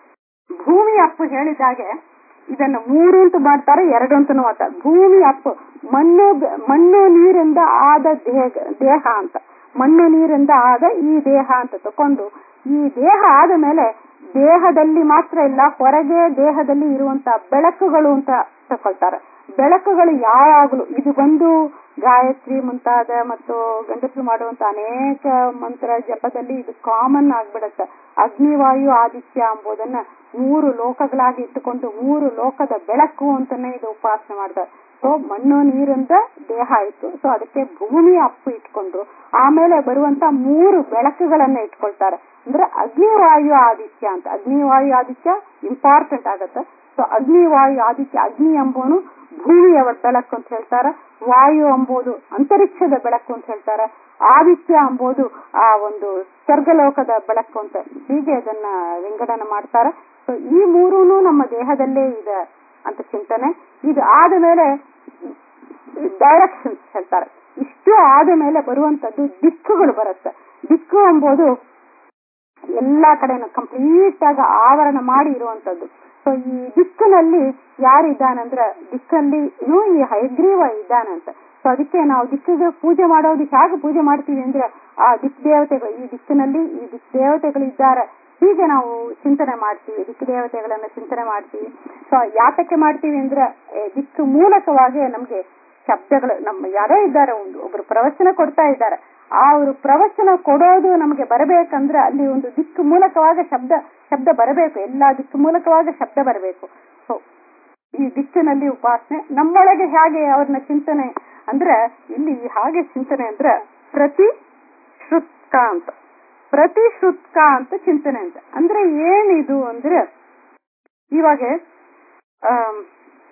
Speaker 1: ಭೂಮಿ ಅಪ್ಪು ಹೇಳಿದಾಗೆ ಇದನ್ನು ಮೂರು ಅಂತ ಮಾಡ್ತಾರೆ ಎರಡು ಅಂತ ಮಾಡ್ತಾರೆ ಭೂಮಿ ಅಪ್ಪು ಮಣ್ಣು ಮಣ್ಣು ನೀರಿಂದ ಆದ ದೇಹ ದೇಹ ಅಂತ ಮಣ್ಣು ನೀರಿಂದ ಆದ ಈ ದೇಹ ಅಂತ ತಕೊಂಡು ಈ ದೇಹ ಆದ ಮೇಲೆ ದೇಹದಲ್ಲಿ ಮಾತ್ರ ಇಲ್ಲ ಹೊರಗೆ ದೇಹದಲ್ಲಿ ಇರುವಂತ ಬೆಳಕುಗಳು ಅಂತ ತಕೊಳ್ತಾರೆ ಬೆಳಕುಗಳು ಯಾವಾಗಲೂ ಇದು ಬಂದು ಗಾಯತ್ರಿ ಮುಂತಾದ ಮತ್ತು ಗಂಡಸರು ಮಾಡುವಂತ ಅನೇಕ ಮಂತ್ರ ಜಪದಲ್ಲಿ ಇದು ಕಾಮನ್ ಆಗ್ಬಿಡತ್ತೆ ಅಗ್ನಿವಾಯು ಆದಿತ್ಯ ಎಂಬುದನ್ನ ಮೂರು ಲೋಕಗಳಾಗಿ ಇಟ್ಟುಕೊಂಡು ಮೂರು ಲೋಕದ ಬೆಳಕು ಅಂತಾನೆ ಇದು ಉಪಾಸನೆ ಮಾಡ್ತಾರೆ ಸೊ ಮಣ್ಣು ನೀರಿಂದ ದೇಹ ಆಯ್ತು ಸೊ ಅದಕ್ಕೆ ಭೂಮಿ ಅಪ್ಪು ಇಟ್ಕೊಂಡ್ರು ಆಮೇಲೆ ಬರುವಂತ ಮೂರು ಬೆಳಕುಗಳನ್ನ ಇಟ್ಕೊಳ್ತಾರೆ ಅಂದ್ರೆ ಅಗ್ನಿವಾಯು ಆದಿತ್ಯ ಅಂತ ಅಗ್ನಿವಾಯು ಆದಿತ್ಯ ಇಂಪಾರ್ಟೆಂಟ್ ಆಗತ್ತೆ ಸೊ ಅಗ್ನಿವಾಯು ಆದಿತ್ಯ ಅಗ್ನಿ ಎಂಬುವನು ಭೂಮಿಯ ಬೆಳಕು ಅಂತ ಹೇಳ್ತಾರೆ ವಾಯು ಎಂಬುದು ಅಂತರಿಕ್ಷದ ಬೆಳಕು ಅಂತ ಹೇಳ್ತಾರೆ ಆದಿತ್ಯ ಎಂಬುದು ಆ ಒಂದು ಸ್ವರ್ಗಲೋಕದ ಬೆಳಕು ಅಂತ ಹೀಗೆ ಅದನ್ನ ವಿಂಗಡಣೆ ಮಾಡ್ತಾರೆ ಸೊ ಈ ಮೂರೂನು ನಮ್ಮ ದೇಹದಲ್ಲೇ ಇದೆ ಅಂತ ಚಿಂತನೆ ಇದು ಆದ ಮೇಲೆ ಡೈರೆಕ್ಷನ್ಸ್ ಹೇಳ್ತಾರೆ ಇಷ್ಟು ಆದ ಮೇಲೆ ಬರುವಂತದ್ದು ದಿಕ್ಕುಗಳು ಬರುತ್ತೆ ದಿಕ್ಕು ಎಂಬುದು ಎಲ್ಲಾ ಕಡೆನೂ ಕಂಪ್ಲೀಟ್ ಆಗಿ ಆವರಣ ಮಾಡಿ ಇರುವಂತದ್ದು ಸೊ ಈ ದಿಕ್ಕಿನಲ್ಲಿ ಯಾರಿದ್ದಾನಂದ್ರೆ ದಿಕ್ಕಲ್ಲಿನೂ ಈ ಹೈಗ್ರೀವ ಇದ್ದಾನಂತ ಸೊ ಅದಕ್ಕೆ ನಾವು ದಿಕ್ಕಿಗೆ ಪೂಜೆ ಮಾಡೋದು ಹೇಗೆ ಪೂಜೆ ಮಾಡ್ತೀವಿ ಅಂದ್ರೆ ಆ ದಿಕ್ ದೇವತೆಗಳು ಈ ದಿಕ್ಕಿನಲ್ಲಿ ಈ ದಿಕ್ ದೇವತೆಗಳು ಇದ್ದಾರೆ ಹೀಗೆ ನಾವು ಚಿಂತನೆ ಮಾಡ್ತೀವಿ ದಿಕ್ಕು ದೇವತೆಗಳನ್ನ ಚಿಂತನೆ ಮಾಡ್ತೀವಿ ಸೊ ಯಾತಕ್ಕೆ ಮಾಡ್ತೀವಿ ಅಂದ್ರೆ ಏ, ದಿಕ್ಕು ಮೂಲಕವಾಗಿ ನಮ್ಗೆ ಶಬ್ದಗಳು ನಮ್ಮ ಯಾರೋ ಇದ್ದಾರೆ ಒಂದು ಒಬ್ರು ಪ್ರವಚನ ಕೊಡ್ತಾ ಇದ್ದಾರೆ ಆ ಅವರು ಪ್ರವಚನ ಕೊಡೋದು ನಮಗೆ ಬರಬೇಕಂದ್ರೆ ಅಲ್ಲಿ ಒಂದು ದಿಕ್ಕು ಮೂಲಕವಾಗಿ ಶಬ್ದ ಶಬ್ದ ಬರಬೇಕು ಎಲ್ಲಾ ದಿಕ್ಕು ಮೂಲಕವಾಗಿ ಶಬ್ದ ಬರಬೇಕು ಸೊ ಈ ದಿಕ್ಕಿನಲ್ಲಿ ಉಪಾಸನೆ ನಮ್ಮೊಳಗೆ ಹೇಗೆ ಅವ್ರನ್ನ ಚಿಂತನೆ ಅಂದ್ರೆ ಇಲ್ಲಿ ಹಾಗೆ ಚಿಂತನೆ ಅಂದ್ರೆ ಪ್ರತಿ ಶ್ರುತ್ಕ ಅಂತ ಪ್ರತಿ ಶ್ರುತ್ಕ ಅಂತ ಚಿಂತನೆ ಅಂತ ಅಂದ್ರೆ ಏನಿದು ಅಂದ್ರೆ ಇವಾಗ ಆಮ್,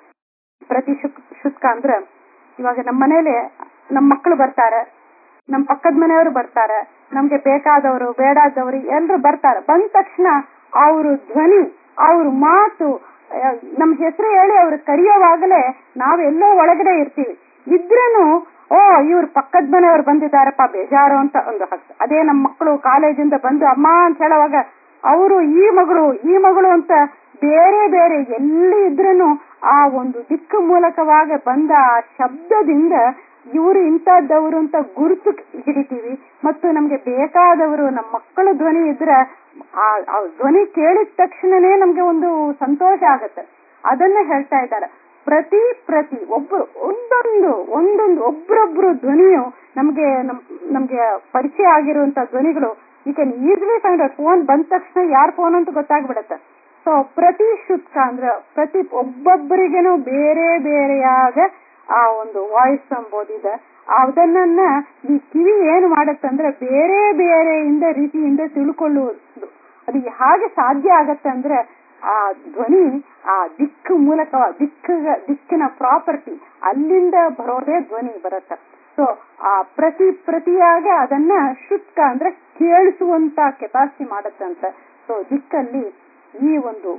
Speaker 1: ಪ್ರತಿ ಶುಕ್ ಶುತ್ಕ ಅಂದ್ರೆ ಇವಾಗ ನಮ್ಮ ಮನೇಲಿ ನಮ್ಮ ಮಕ್ಕಳು ಬರ್ತಾರೆ ನಮ್ಮ ಪಕ್ಕದ ಮನೆಯವರು ಬರ್ತಾರೆ ನಮ್ಗೆ ಬೇಕಾದವರು ಬೇಡಾದವರು ಎಲ್ರು ಬರ್ತಾರೆ ಬಂದ ತಕ್ಷಣ ಅವ್ರ ಧ್ವನಿ ಅವ್ರ ಮಾತು ಆ, ನಮ್ ಹೆಸರು ಹೇಳಿ ಅವ್ರು ಕರೆಯೋವಾಗಲೇ ನಾವೆಲ್ಲೋ ಒಳಗಡೆ ಇರ್ತೀವಿ ಇದ್ರೇನು ಓ ಇವ್ರ ಪಕ್ಕದ ಮನೆಯವ್ರು ಬಂದಿದ್ದಾರಪ್ಪ ಬೇಜಾರು ಅಂತ ಒಂದು ಹಕ್ಕು ಅದೇ ನಮ್ಮ ಮಕ್ಕಳು ಕಾಲೇಜಿಂದ ಬಂದು ಅಮ್ಮ ಅಂತ ಹೇಳುವಾಗ ಅವರು ಈ ಮಗಳು ಈ ಮಗಳು ಅಂತ ಬೇರೆ ಬೇರೆ ಎಲ್ಲಿ ಇದ್ರೂ ಆ ಒಂದು ದಿಕ್ಕು ಮೂಲಕವಾಗಿ ಬಂದ ಆ ಶಬ್ದದಿಂದ ಇವರು ಇಂಥದ್ದವರು ಅಂತ ಗುರುತು ಹಿಡಿತೀವಿ ಮತ್ತು ನಮ್ಗೆ ಬೇಕಾದವರು ನಮ್ಮ ಮಕ್ಕಳ ಧ್ವನಿ ಇದ್ರೆ ಆ ಆ ಧ್ವನಿ ಕೇಳಿದ ತಕ್ಷಣನೇ ನಮ್ಗೆ ಒಂದು ಸಂತೋಷ ಆಗತ್ತೆ ಅದನ್ನ ಹೇಳ್ತಾ ಇದ್ದಾರೆ ಪ್ರತಿ ಪ್ರತಿ ಒಬ್ರು ಒಂದೊಂದು ಒಂದೊಂದು ಒಬ್ರೊಬ್ರು ಧ್ವನಿಯು ನಮ್ಗೆ ನಮ್ ನಮ್ಗೆ ಪರಿಚಯ ಆಗಿರುವಂತ ಧ್ವನಿಗಳು you can easily find out phone ಬಂದ ತಕ್ಷಣ ಯಾರ್ ಫೋನ್ ಅಂತ ಗೊತ್ತಾಗ್ಬಿಡತ್ತೆ ಸೊ ಪ್ರತಿ ಶುತ್ಕ ಅಂದ್ರೆ ಪ್ರತಿ ಒಬ್ಬೊಬ್ಬರಿಗೇನು ಬೇರೆ ಬೇರೆಯಾದ ಆ ಒಂದು ವಾಯ್ಸ್ ಎಂಬುದಿದೆ ಅದನ್ನ ಈ ಕಿವಿ ಏನು ಮಾಡತ್ತಂದ್ರೆ ಬೇರೆ ಬೇರೆಯಿಂದ ರೀತಿಯಿಂದ ತಿಳ್ಕೊಳ್ಳುವುದು ಅದು ಹಾಗೆ ಸಾಧ್ಯ ಆಗತ್ತೆ ಅಂದ್ರೆ ಆ ಧ್ವನಿ ಆ ದಿಕ್ಕು ಮೂಲಕ ದಿಕ್ಕ ದಿಕ್ಕಿನ ಪ್ರಾಪರ್ಟಿ ಅಲ್ಲಿಂದ ಬರೋದೇ ಧ್ವನಿ ಬರುತ್ತೆ ಸೊ ಆ ಪ್ರತಿ ಪ್ರತಿಯಾಗಿ ಅದನ್ನ ಶುತ್ಕ ಅಂದ್ರೆ ಕೇಳಿಸುವಂತ ಕೆಪಾಸಿಟಿ ಮಾಡತ್ತಂತ ಸೊ ದಿಕ್ಕಲ್ಲಿ ಈ ಒಂದು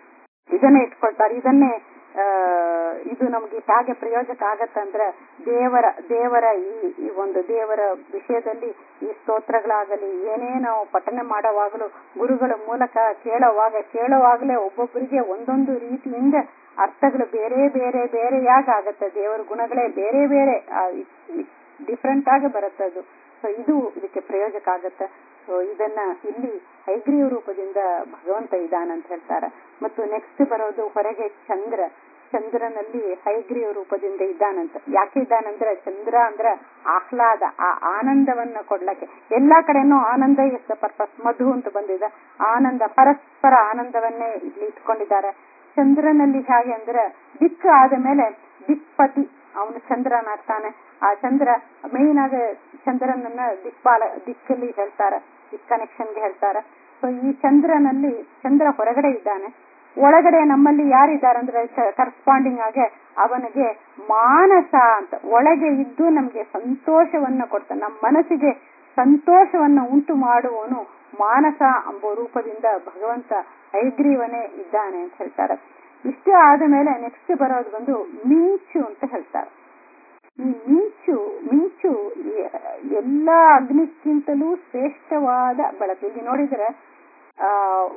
Speaker 1: ಇದನ್ನೇ ಇಟ್ಕೊಳ್ತಾರೆ ಇದನ್ನೇ ಆ, ಇದು ನಮ್ಗೆ ಹೇಗೆ ಪ್ರಯೋಜಕ ಆಗತ್ತಂದ್ರೆ ದೇವರ ದೇವರ ಈ ಈ ಒಂದು ದೇವರ ವಿಷಯದಲ್ಲಿ ಈ ಸ್ತೋತ್ರಗಳಾಗಲಿ ಏನೇ ನಾವು ಪಠನೆ ಮಾಡುವಾಗಲೂ ಗುರುಗಳ ಮೂಲಕ ಕೇಳುವಾಗ ಕೇಳುವಾಗಲೇ ಒಬ್ಬೊಬ್ಬರಿಗೆ ಒಂದೊಂದು ರೀತಿಯಿಂದ ಅರ್ಥಗಳು ಬೇರೆ ಬೇರೆ ಬೇರೆಯಾಗ ಆಗತ್ತೆ ದೇವರ ಗುಣಗಳೇ ಬೇರೆ ಬೇರೆ ಡಿಫ್ರೆಂಟ್ ಆಗಿ ಬರುತ್ತೆ ಅದು ಸೊ ಇದು ಇದಕ್ಕೆ ಪ್ರಯೋಜಕ ಆಗತ್ತೆ ಸೊ ಇದನ್ನ ಇಲ್ಲಿ ಹೈಗ್ರೀವ ರೂಪದಿಂದ ಭಗವಂತ ಇದಾನಂತ ಹೇಳ್ತಾರೆ ಮತ್ತು ನೆಕ್ಸ್ಟ್ ಬರೋದು ಹೊರಗೆ ಚಂದ್ರ ಚಂದ್ರನಲ್ಲಿ ಹೈಗ್ರೀವ ರೂಪದಿಂದ ಇದ್ದಾನಂತ ಯಾಕೆ ಇದ್ದಾನಂದ್ರೆ ಚಂದ್ರ ಅಂದ್ರೆ ಆಹ್ಲಾದ ಆ ಆನಂದವನ್ನ ಕೊಡ್ಲಕ್ಕೆ ಎಲ್ಲಾ ಕಡೆನೂ ಆನಂದ ಇಸ್ ದ ಪರ್ಪಸ್ ಮಧು ಅಂತ ಬಂದಿದೆ ಆನಂದ ಪರಸ್ಪರ ಆನಂದವನ್ನೇ ಇಲ್ಲಿ ಇಟ್ಕೊಂಡಿದ್ದಾರೆ ಚಂದ್ರನಲ್ಲಿ ಹೇಗೆ ಅಂದ್ರೆ ದಿಕ್ಕು ಆದ ಮೇಲೆ ದಿಕ್ಪತಿ ಅವನು ಚಂದ್ರನಾಗ್ತಾನೆ ಆ ಚಂದ್ರ ಮೇನ್ ಆಗ ಚಂದ್ರನನ್ನ ದಿಕ್ಪಾಲ ದಿಕ್ಕಲ್ಲಿ ಹೇಳ್ತಾರೆ ದಿಕ್ ಕನೆಕ್ಷನ್ಗೆ ಹೇಳ್ತಾರೆ ಸೊ ಈ ಚಂದ್ರನಲ್ಲಿ ಚಂದ್ರ ಹೊರಗಡೆ ಇದ್ದಾನೆ ಒಳಗಡೆ ನಮ್ಮಲ್ಲಿ ಯಾರಿದ್ದಾರೆ ಅಂದ್ರೆ ಕರೆಸ್ಪಾಂಡಿಂಗ್ ಆಗಿ ಅವನಿಗೆ ಮಾನಸ ಅಂತ ಒಳಗೆ ಇದ್ದು ನಮ್ಗೆ ಸಂತೋಷವನ್ನ ಕೊಡ್ತಾನೆ ನಮ್ಮ ಮನಸ್ಸಿಗೆ ಸಂತೋಷವನ್ನ ಉಂಟು ಮಾಡುವವನು ಮಾನಸ ಎಂಬ ರೂಪದಿಂದ ಭಗವಂತ ಐಗ್ರೀವನೇ ಇದ್ದಾನೆ ಅಂತ ಹೇಳ್ತಾರೆ ಇಷ್ಟು ಆದ ಮೇಲೆ ನೆಕ್ಸ್ಟ್ ಬರೋದು ಬಂದು ಮಿಂಚು ಅಂತ ಹೇಳ್ತಾರೆ ಈ ಮಿಂಚು ಮಿಂಚು ಎ- ಎಲ್ಲಾ ಅಗ್ನಿಕ್ಕಿಂತಲೂ ಶ್ರೇಷ್ಠವಾದ ಬೆಳಕು ಇಲ್ಲಿ ನೋಡಿದ್ರೆ ಆ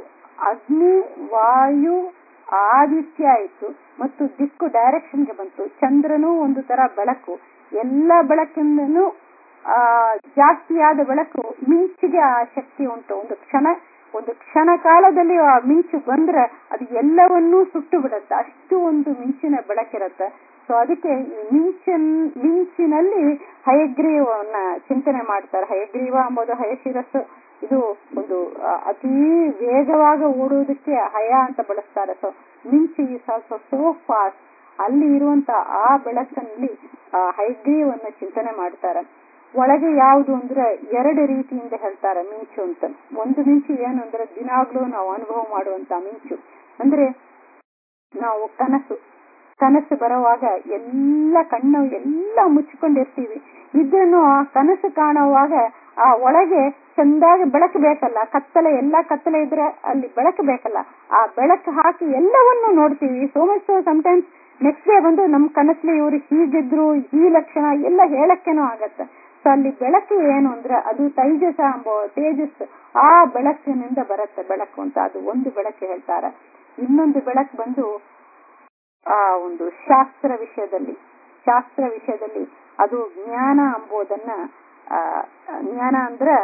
Speaker 1: ಅಗ್ನಿ ವಾಯು ಆದಿತ್ಯ ಆಯ್ತು ಮತ್ತು ದಿಕ್ಕು ಡೈರೆಕ್ಷನ್ಗೆ ಬಂತು ಚಂದ್ರನು ಒಂದು ತರ ಬೆಳಕು ಎಲ್ಲ ಬೆಳಕಿಂದನೂ ಆ ಜಾಸ್ತಿಯಾದ ಬೆಳಕು ಮಿಂಚಿಗೆ ಆ ಶಕ್ತಿ ಉಂಟು ಒಂದು ಕ್ಷಣ ಒಂದು ಕ್ಷಣ ಕಾಲದಲ್ಲಿ ಆ ಮಿಂಚು ಬಂದ್ರೆ ಅದು ಎಲ್ಲವನ್ನೂ ಸುಟ್ಟು ಬಿಡುತ್ತೆ ಅಷ್ಟು ಒಂದು ಮಿಂಚಿನ ಬೆಳಕಿರುತ್ತೆ ಸೊ ಅದಕ್ಕೆ ಈ ಮಿಂಚಿನ ಮಿಂಚಿನಲ್ಲಿ ಹಯಗ್ರೀವವನ್ನ ಚಿಂತನೆ ಮಾಡ್ತಾರೆ ಹಯಗ್ರೀವ ಎಂಬುದು ಹಯಶಿರಸ್ಸು ಇದು ಒಂದು ಆ, ಅತಿ ವೇಗವಾಗಿ ಓಡುವುದಕ್ಕೆ ಹಯ ಅಂತ ಬಳಸ್ತಾರೆ ಸೊ ಮಿಂಚು ಈಸ್ ಆಲ್ಸೋ ಸೋ ಫಾಸ್ಟ್ ಅಲ್ಲಿ ಇರುವಂತ ಆ ಬೆಳಕಲ್ಲಿ ಆ ಹೈಗ್ರೀವನ್ನ ಚಿಂತನೆ ಮಾಡ್ತಾರೆ ಒಳಗೆ ಯಾವುದು ಅಂದ್ರೆ ಎರಡು ರೀತಿಯಿಂದ ಹೇಳ್ತಾರೆ ಮಿಂಚು ಅಂತ ಒಂದು ಮಿಂಚು ಏನು ಅಂದ್ರೆ ದಿನಾಗ್ಲೂ ನಾವು ಅನುಭವ ಮಾಡುವಂತ ಮಿಂಚು ಅಂದ್ರೆ ನಾವು ಕನಸು ಕನಸು ಬರುವಾಗ ಎಲ್ಲ ಕಣ್ಣು ಎಲ್ಲ ಮುಚ್ಕೊಂಡಿರ್ತೀವಿ ಇದ್ರೂ ಆ ಕನಸು ಕಾಣುವಾಗ ಆ ಒಳಗೆ ಚಂದಾಗಿ ಬೆಳಕು ಬೇಕಲ್ಲ ಕತ್ತಲೆ ಎಲ್ಲ ಕತ್ತಲೆ ಇದ್ರೆ ಅಲ್ಲಿ ಬೆಳಕು ಬೇಕಲ್ಲ ಆ ಬೆಳಕು ಹಾಕಿ ಎಲ್ಲವನ್ನು ನೋಡ್ತೀವಿ so much sometimes next day ಬಂದು ನಮ್ ಕನಸಲ್ಲಿ ಇವ್ರು ಹೀಗಿದ್ರು ಈ ಲಕ್ಷಣ ಎಲ್ಲ ಹೇಳಕ್ಕೇನೋ ಆಗತ್ತೆ ಸೊ ಅಲ್ಲಿ ಬೆಳಕು ಏನು ಅಂದ್ರೆ ಅದು ತೈಜಸ ಎಂಬ ತೇಜಸ್ ಆ ಬೆಳಕಿನಿಂದ ಬರುತ್ತೆ ಬೆಳಕು ಅಂತ ಅದು ಒಂದು ಬೆಳಕು ಹೇಳ್ತಾರೆ ಇನ್ನೊಂದು ಬೆಳಕು ಬಂದು ಆ ಒಂದು ಶಾಸ್ತ್ರ ವಿಷಯದಲ್ಲಿ ಶಾಸ್ತ್ರ ವಿಷಯದಲ್ಲಿ ಅದು ಜ್ಞಾನ ಎಂಬುದನ್ನ ಆ, ಜ್ಞಾನ ಅಂದ್ರೆ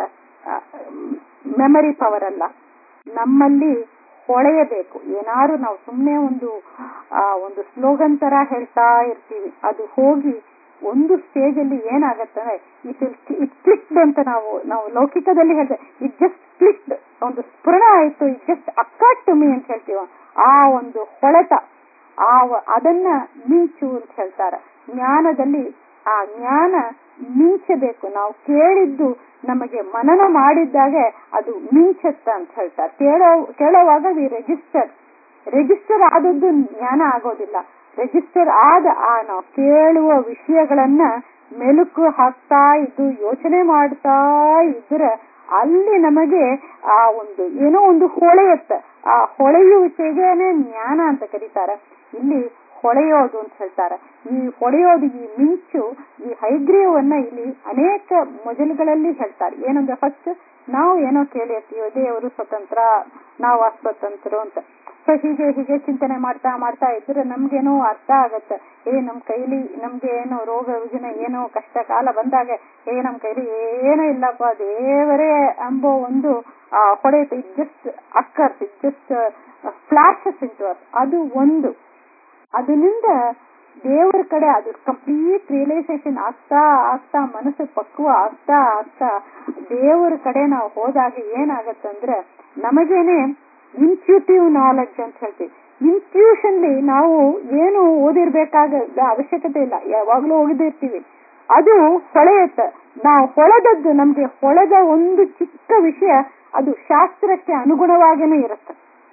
Speaker 1: ಮೆಮರಿ ಪವರ್ ಅಲ್ಲ ನಮ್ಮಲ್ಲಿ ಹೊಳೆಯಬೇಕು ಏನಾದ್ರು ನಾವು ಸುಮ್ಮನೆ ಒಂದು ಆ ಒಂದು ಸ್ಲೋಗನ್ ತರ ಹೇಳ್ತಾ ಇರ್ತೀವಿ ಅದು ಹೋಗಿ ಒಂದು ಸ್ಟೇಜ್ ಅಲ್ಲಿ ಏನಾಗತ್ತಂದ್ರೆ ಇಟ್ ಇಟ್ ಕ್ಲಿಕ್ಡ್ ಅಂತ ನಾವು ನಾವು ಲೌಕಿಕದಲ್ಲಿ ಹೇಳ್ತೇವೆ ಇಟ್ ಜಸ್ಟ್ ಕ್ಲಿಕ್ಡ್ ಒಂದು ಸ್ಫುರಣ ಆಯ್ತು it just occurred to me ಅಂತ ಹೇಳ್ತೀವ ಆ ಒಂದು ಹೊಳೆತ ಆ ವ- ಅದನ್ನ ಮಿಂಚು ಅಂತ ಹೇಳ್ತಾರೆ ಜ್ಞಾನದಲ್ಲಿ ಆ ಜ್ಞಾನ ಮಿಂಚಬೇಕು ನಾವು ಕೇಳಿದ್ದು ನಮಗೆ ಮನನ ಮಾಡಿದ್ದಾಗೆ ಅದು ಮಿಂಚತ್ತ ಅಂತ ಹೇಳ್ತಾರೆ ಕೇಳೋ ಕೇಳುವಾಗ ವಿ ರೆಜಿಸ್ಟರ್ ರೆಜಿಸ್ಟರ್ ಆದದ್ದು ಜ್ಞಾನ ಆಗೋದಿಲ್ಲ ರೆಜಿಸ್ಟರ್ ಆದ ಆ ನಾವು ಕೇಳುವ ವಿಷಯಗಳನ್ನ ಮೆಲುಕು ಹಾಕ್ತಾ ಇದ್ದು ಯೋಚನೆ ಮಾಡ್ತಾ ಇದ್ರೆ ಅಲ್ಲಿ ನಮಗೆ ಆ ಒಂದು ಏನೋ ಒಂದು ಹೊಳೆಯುತ್ತೆ ಆ ಹೊಳೆಯುವಿಕೆಗೇನೆ ಜ್ಞಾನ ಅಂತ ಕರೀತಾರೆ ಇಲ್ಲಿ ಹೊಳೆಯೋದು ಅಂತ ಹೇಳ್ತಾರೆ ಈ ಹೊಳೆಯೋದು ಈ ಮಿಂಚು ಈ ಹೈಗ್ರೀವನ್ನ ಇಲ್ಲಿ ಅನೇಕ ಮೊದಲುಗಳಲ್ಲಿ ಹೇಳ್ತಾರೆ ಏನಂದ್ರೆ ಫಸ್ಟ್ ನಾವು ಏನೋ ಕೇಳಿರ್ತೀವಿ ದೇವರು ಸ್ವತಂತ್ರ ನಾವು ಅಸ್ವತಂತ್ರರು ಅಂತ ಸೊ ಹೀಗೆ ಹೀಗೆ ಚಿಂತನೆ ಮಾಡ್ತಾ ಮಾಡ್ತಾ ಇದ್ರೆ ನಮ್ಗೇನೋ ಅರ್ಥ ಆಗತ್ತೆ ಏ ನಮ್ ಕೈಲಿ ನಮ್ಗೆ ಏನೋ ರೋಗ ರುಜಿನ ಏನೋ ಕಷ್ಟ ಕಾಲ ಬಂದಾಗ ಏ ನಮ್ ಕೈಲಿ ಏನೂ ಇಲ್ಲಪ್ಪ ದೇವರೇ ಎಂಬೋ ಒಂದು ಆ ಹೊಡೆಯುತ್ತೆ it just occurs it just flashes into us ಅದು ಒಂದು ಅದರಿಂದ ದೇವರ ಕಡೆ ಅದು ಕಂಪ್ಲೀಟ್ ರಿಯಲೈಸೇಷನ್ ಆಗ್ತಾ ಆಗ್ತಾ ಮನಸ್ಸು ಪಕ್ವ ಆಗ್ತಾ ಆಗ್ತಾ ದೇವರ ಕಡೆ ನಾವು ಹೋದಾಗ ಏನಾಗತ್ತಂದ್ರೆ ನಮಗೇನೆ ಇನ್ಟ್ಯೂಟಿವ್ ನಾಲೆಡ್ಜ್ ಅಂತ ಹೇಳ್ತೀವಿ ಇನ್ಟ್ಯೂಷನ್ಲಿ ನಾವು ಏನು ಓದಿರ್ಬೇಕಾದ ಅವಶ್ಯಕತೆ ಇಲ್ಲ ಯಾವಾಗ್ಲೂ ಓದಿರ್ತೀವಿ ಅದು ಹೊಳೆಯುತ್ತೆ ನಾವು ಹೊಳೆದದ್ದು ನಮ್ಗೆ ಹೊಳೆದ ಒಂದು ಚಿಕ್ಕ ವಿಷಯ ಅದು ಶಾಸ್ತ್ರಕ್ಕೆ ಅನುಗುಣವಾಗೇನೆ ಇರುತ್ತೆ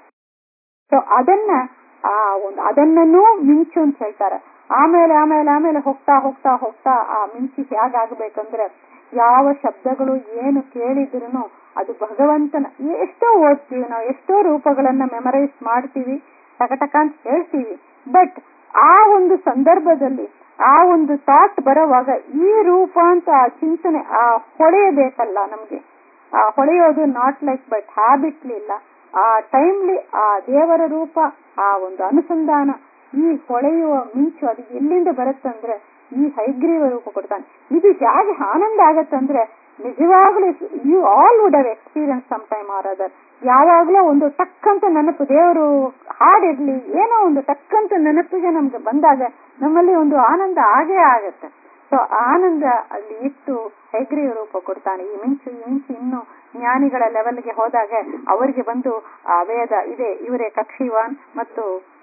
Speaker 1: ಸೊ ಅದನ್ನ ಆ ಒಂದು ಅದನ್ನೂ ಮಿಂಚು ಅಂತ ಹೇಳ್ತಾರೆ ಆಮೇಲೆ ಆಮೇಲೆ ಆಮೇಲೆ ಹೋಗ್ತಾ ಹೋಗ್ತಾ ಹೋಗ್ತಾ ಆ ಮಿಂಚು ಹೇಗಾಗ್ಬೇಕಂದ್ರೆ ಯಾವ ಶಬ್ದಗಳು ಏನು ಕೇಳಿದ್ರು ಅದು ಭಗವಂತನ ಎಷ್ಟೋ ಓದ್ತೀವಿ ನಾವು ಎಷ್ಟೋ ರೂಪಗಳನ್ನ ಮೆಮರೈಸ್ ಮಾಡ್ತೀವಿ ಟಕಟಕ ಅಂತ ಹೇಳ್ತೀವಿ ಬಟ್ ಆ ಒಂದು ಸಂದರ್ಭದಲ್ಲಿ ಆ ಒಂದು ಥಾಟ್ ಬರೋವಾಗ ಈ ರೂಪ ಅಂತ ಆ ಚಿಂತನೆ ಆ ಹೊಳೆಯಬೇಕಲ್ಲ ನಮ್ಗೆ ಆ ಹೊಳೆಯೋದು ನಾಟ್ ಲೈಕ್ ಬಟ್ ಹ್ಯಾಬಿಟ್ಲಿ ಇಲ್ಲ ಆ ಟೈಮ್ಲಿ ಆ ದೇವರ ರೂಪ ಆ ಒಂದು ಅನುಸಂಧಾನ ಈ ಹೊಳೆಯುವ ಮಿಂಚು ಅದು ಎಲ್ಲಿಂದ ಬರುತ್ತಂದ್ರೆ ಈ ಹೈಗ್ರೀವ ರೂಪ ಕೊಡ್ತಾನೆ ಇದು ಹೇಗೆ ಆನಂದ ಆಗತ್ತಂದ್ರೆ ನಿಜವಾಗ್ಲೂ you all would have experienced some time or other ಯಾವಾಗ್ಲೂ ಒಂದು ಟಕ್ಕಂತ ನೆನಪು ದೇವರು ಹಾಡಿರ್ಲಿ ಏನೋ ಒಂದು ಟಕ್ಕಂತ ನೆನಪಿಗೆ ನಮ್ಗೆ ಬಂದಾಗ ನಮ್ಮಲ್ಲಿ ಒಂದು ಆನಂದ ಆಗೇ ಆಗತ್ತೆ ಸೊ ಆನಂದ ಅಲ್ಲಿ ಇಟ್ಟು ಹೈಗ್ರೀವ ರೂಪ ಕೊಡ್ತಾನೆ ಈ ಮಿಂಚು ಈ ಮಿಂಚು ಇನ್ನು ಜ್ಞಾನಿಗಳ ಲೆವೆಲ್ಗೆ ಹೋದಾಗ ಅವರಿಗೆ ಬಂದು ಆ ವೇದ ಇದೆ ಇವರೇ ಕಕ್ಷಿವಾನ್ ಮತ್ತು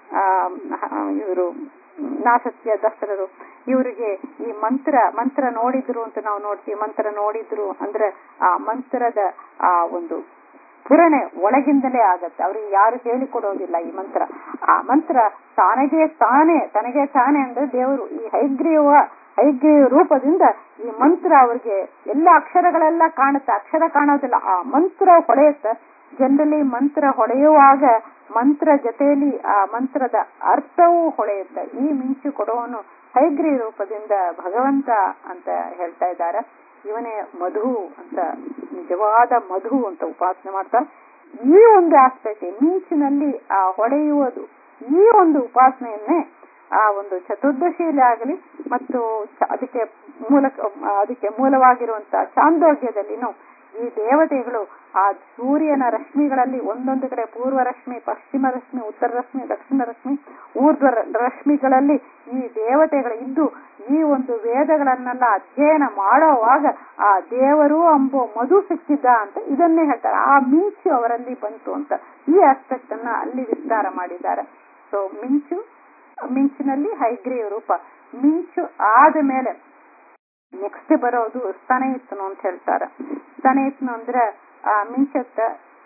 Speaker 1: ಇವರು ನಾಸತ್ಯ ದಸರರು ಇವರಿಗೆ ಈ ಮಂತ್ರ ಮಂತ್ರ ನೋಡಿದ್ರು ಅಂತ ನಾವು ನೋಡ್ತೀವಿ ಮಂತ್ರ ನೋಡಿದ್ರು ಅಂದ್ರೆ ಆ ಮಂತ್ರದ ಆ ಒಂದು ಪುರಣೆ ಒಳಗಿಂದಲೇ ಆಗತ್ತೆ ಅವ್ರಿಗೆ ಯಾರು ಹೇಳಿಕೊಡೋದಿಲ್ಲ ಈ ಮಂತ್ರ ಆ ಮಂತ್ರ ತಾನಗೆ ತಾನೇ ತನಗೆ ತಾನೇ ಅಂದ್ರೆ ದೇವರು ಈ ಹೈಗ್ರೀವ ಹೈಗ್ರೀವ ರೂಪದಿಂದ ಈ ಮಂತ್ರ ಅವ್ರಿಗೆ ಎಲ್ಲ ಅಕ್ಷರಗಳೆಲ್ಲ ಕಾಣುತ್ತೆ ಅಕ್ಷರ ಕಾಣೋದಿಲ್ಲ ಆ ಮಂತ್ರ ಹೊಳೆಯುತ್ತೆ ಜನರಲಿ ಮಂತ್ರ ಹೊಳೆಯುವಾಗ ಮಂತ್ರ ಜೊತೆಯಲ್ಲಿ ಆ ಮಂತ್ರದ ಅರ್ಥವೂ ಹೊಳೆಯುತ್ತೆ ಈ ಮಿಂಚು ಕೊಡುವನು ಹೈಗ್ರಿ ರೂಪದಿಂದ ಭಗವಂತ ಅಂತ ಹೇಳ್ತಾ ಇದ್ದಾರೆ ಇವನೇ ಮಧು ಅಂತ ನಿಜವಾದ ಮಧು ಅಂತ ಉಪಾಸನೆ ಮಾಡ್ತಾರೆ ಈ ಒಂದು ಆಸ್ಪೆಕ್ಟ್ ಮಿಂಚಿನಲ್ಲಿ ಆ ಹೊಳೆಯುವುದು ಈ ಒಂದು ಉಪಾಸನೆಯನ್ನೇ ಆ ಒಂದು ಚತುರ್ದಶಿಯಲ್ಲಿ ಆಗಲಿ ಮತ್ತು ಅದಕ್ಕೆ ಮೂಲ ಅದಕ್ಕೆ ಮೂಲವಾಗಿರುವಂತಹ ಚಾಂದೋಗ್ಯದಲ್ಲಿನೂ ಈ ದೇವತೆಗಳು ಆ ಸೂರ್ಯನ ರಶ್ಮಿಗಳಲ್ಲಿ ಒಂದೊಂದು ಕಡೆ ಪೂರ್ವ ರಶ್ಮಿ ಪಶ್ಚಿಮ ರಶ್ಮಿ ಉತ್ತರ ರಶ್ಮಿ ದಕ್ಷಿಣ ರಶ್ಮಿ ಊರ್ಧ್ವ ರ- ರಶ್ಮಿಗಳಲ್ಲಿ ಈ ದೇವತೆಗಳು ಇದ್ದು ಈ ಒಂದು ವೇದಗಳನ್ನೆಲ್ಲ ಅಧ್ಯಯನ ಮಾಡೋವಾಗ ಆ ದೇವರು ಅಂಬೋ ಮಧು ಸಿಕ್ಕಿದ್ದ ಅಂತ ಇದನ್ನೇ ಹೇಳ್ತಾರೆ ಆ ಮಿಂಚು ಅವರಲ್ಲಿ ಬಂತು ಅಂತ ಈ ಆಸ್ಪೆಕ್ಟ್ ಅನ್ನ ಅಲ್ಲಿ ವಿಸ್ತಾರ ಮಾಡಿದ್ದಾರೆ ಸೊ ಮಿಂಚು ಮಿಂಚಿನಲ್ಲಿ ಹೈಗ್ರೀವ ರೂಪ ಮಿಂಚು ಆದ ಮೇಲೆ ನೆಕ್ಸ್ಟ್ ಬರೋದು ಸ್ತನಯಿತ್ನು ಅಂತ ಹೇಳ್ತಾರೆ ಸ್ತನಯಿತ್ನು ಅಂದ್ರೆ ಆ ಮಿಂಚತ್ತ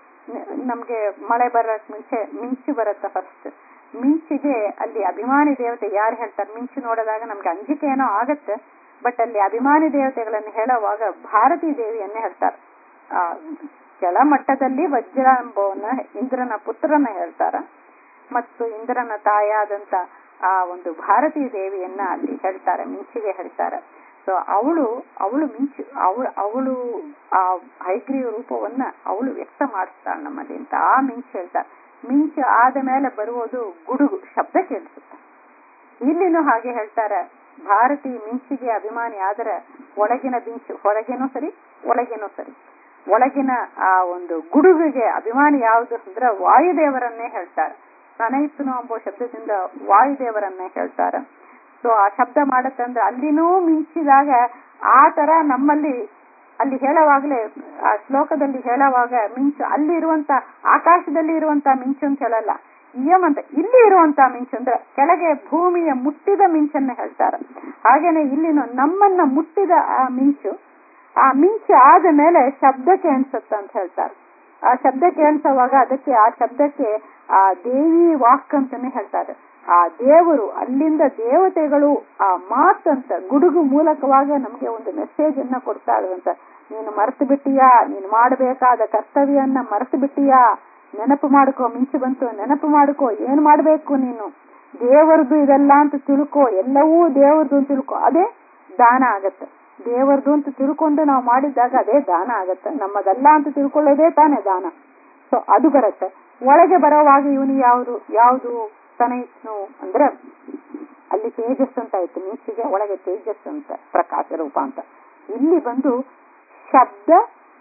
Speaker 1: ನಮ್ಗೆ ಮಳೆ ಬರೋಕ್ ಮುಂಚೆ ಮಿಂಚು ಬರುತ್ತೆ ಫಸ್ಟ್ ಮಿಂಚಿಗೆ ಅಲ್ಲಿ ಅಭಿಮಾನಿ ದೇವತೆ ಯಾರು ಹೇಳ್ತಾರೆ ಮಿಂಚು ನೋಡಿದಾಗ ನಮ್ಗೆ ಅಂಜಿಕೆ ಏನೋ ಆಗತ್ತೆ ಬಟ್ ಅಲ್ಲಿ ಅಭಿಮಾನಿ ದೇವತೆಗಳನ್ನು ಹೇಳುವಾಗ ಭಾರತೀ ದೇವಿಯನ್ನೇ ಹೇಳ್ತಾರೆ ಆ ಕೆಳಮಟ್ಟದಲ್ಲಿ ವಜ್ರ ಎಂಬವನ್ನ ಇಂದ್ರನ ಪುತ್ರನ ಹೇಳ್ತಾರ ಮತ್ತು ಇಂದ್ರನ ತಾಯಾದಂತ ಆ ಒಂದು ಭಾರತೀ ದೇವಿಯನ್ನ ಅಲ್ಲಿ ಹೇಳ್ತಾರೆ ಮಿಂಚಿಗೆ ಹೇಳ್ತಾರೆ ಸೊ ಅವಳು ಅವಳು ಮಿಂಚು ಅವಳು ಅವಳು ಆ ಹೈಗ್ರೀವ ರೂಪವನ್ನ ಅವಳು ವ್ಯಕ್ತ ಮಾಡಿಸ್ತಾಳೆ ನಮ್ಮಲ್ಲಿ ಅಂತ ಆ ಮಿಂಚು ಹೇಳ್ತಾರೆ ಮಿಂಚು ಆದ ಮೇಲೆ ಬರುವುದು ಗುಡುಗು ಶಬ್ದ ಕೇಳಿಸುತ್ತೆ ಇಲ್ಲಿನೂ ಹಾಗೆ ಹೇಳ್ತಾರೆ ಭಾರತಿ ಮಿಂಚಿಗೆ ಅಭಿಮಾನಿ ಆದ್ರೆ ಒಳಗಿನ ಮಿಂಚು ಹೊರಗೇನೂ ಸರಿ ಒಳಗೇನೂ ಸರಿ ಒಳಗಿನ ಆ ಒಂದು ಗುಡುಗಿಗೆ ಅಭಿಮಾನಿ ಯಾವುದು ಅಂದ್ರೆ ವಾಯುದೇವರನ್ನೇ ಹೇಳ್ತಾರೆ ನನಯಿತ್ನು ಎಂಬ ಶಬ್ದದಿಂದ ವಾಯುದೇವರನ್ನೇ ಹೇಳ್ತಾರೆ ಸೊ ಆ ಶಬ್ದ ಮಾಡುತ್ತೆ ಅಂದ್ರೆ ಅಲ್ಲಿನೂ ಮಿಂಚಿದಾಗ ಆ ತರ ನಮ್ಮಲ್ಲಿ ಅಲ್ಲಿ ಹೇಳುವಾಗಲೇ ಆ ಶ್ಲೋಕದಲ್ಲಿ ಹೇಳುವಾಗ ಮಿಂಚು ಅಲ್ಲಿ ಇರುವಂತ ಆಕಾಶದಲ್ಲಿ ಇರುವಂತ ಮಿಂಚು ಅಂತ ಹೇಳಲ್ಲ ಇಯಂ ಅಂತ ಇಲ್ಲಿ ಇರುವಂತ ಮಿಂಚು ಅಂದ್ರೆ ಕೆಳಗೆ ಭೂಮಿಯ ಮುಟ್ಟಿದ ಮಿಂಚನ್ನ ಹೇಳ್ತಾರೆ ಹಾಗೇನೆ ಇಲ್ಲಿನ ನಮ್ಮನ್ನ ಮುಟ್ಟಿದ ಆ ಮಿಂಚು ಆ ಮಿಂಚು ಆದ ಮೇಲೆ ಶಬ್ದ ಕೇಳಿಸುತ್ತೆ ಅಂತ ಹೇಳ್ತಾರೆ ಆ ಶಬ್ದ ಕೇಳಿಸುವಾಗ ಅದಕ್ಕೆ ಆ ಶಬ್ದಕ್ಕೆ ಆ ದೇವಿ ವಾಕ್ ಅಂತಾನೆ ಹೇಳ್ತಾರೆ ಆ ದೇವರು ಅಲ್ಲಿಂದ ದೇವತೆಗಳು ಆ ಮಾತಂತ ಗುಡುಗು ಮೂಲಕವಾಗ ನಮ್ಗೆ ಒಂದು ಮೆಸೇಜ್ ಅನ್ನ ಕೊಡ್ತಾ ಇರುವಂತ ನೀನು ಮರೆತು ಬಿಟ್ಟಿಯಾ ನೀನು ಮಾಡಬೇಕಾದ ಕರ್ತವ್ಯವನ್ನ ಮರೆತು ಬಿಟ್ಟಿಯಾ ನೆನಪು ಮಾಡ್ಕೋ ಮಿಂಚು ಬಂತು ನೆನಪು ಮಾಡ್ಕೋ ಏನ್ ಮಾಡ್ಬೇಕು ನೀನು ದೇವರದು ಇದೆಲ್ಲ ಅಂತ ತಿಳ್ಕೋ ಎಲ್ಲವೂ ದೇವರದು ಅಂತ ತಿಳ್ಕೋ ಅದೇ ದಾನ ಆಗತ್ತೆ ದೇವರದು ಅಂತ ತಿಳ್ಕೊಂಡು ನಾವು ಮಾಡಿದಾಗ ಅದೇ ದಾನ ಆಗತ್ತೆ ನಮ್ಮದಲ್ಲ ಅಂತ ತಿಳ್ಕೊಳ್ಳೋದೇ ತಾನೇ ದಾನ ಸೊ ಅದು ಬರುತ್ತೆ ಒಳಗೆ ಬರೋವಾಗ ಇವನು ಯಾವುದು ಯಾವುದು ತನಯಿತ್ನು ಅಂದ್ರೆ ಅಲ್ಲಿ ತೇಜಸ್ ಅಂತ ಆಯ್ತು ಮಿಂಚಿಗೆ ಒಳಗೆ ತೇಜಸ್ ಅಂತ ಪ್ರಕಾಶ ರೂಪ ಅಂತ ಇಲ್ಲಿ ಬಂದು ಶಬ್ದ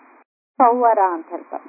Speaker 1: ಸೌವರ ಅಂತ ಹೇಳ್ತಾರೆ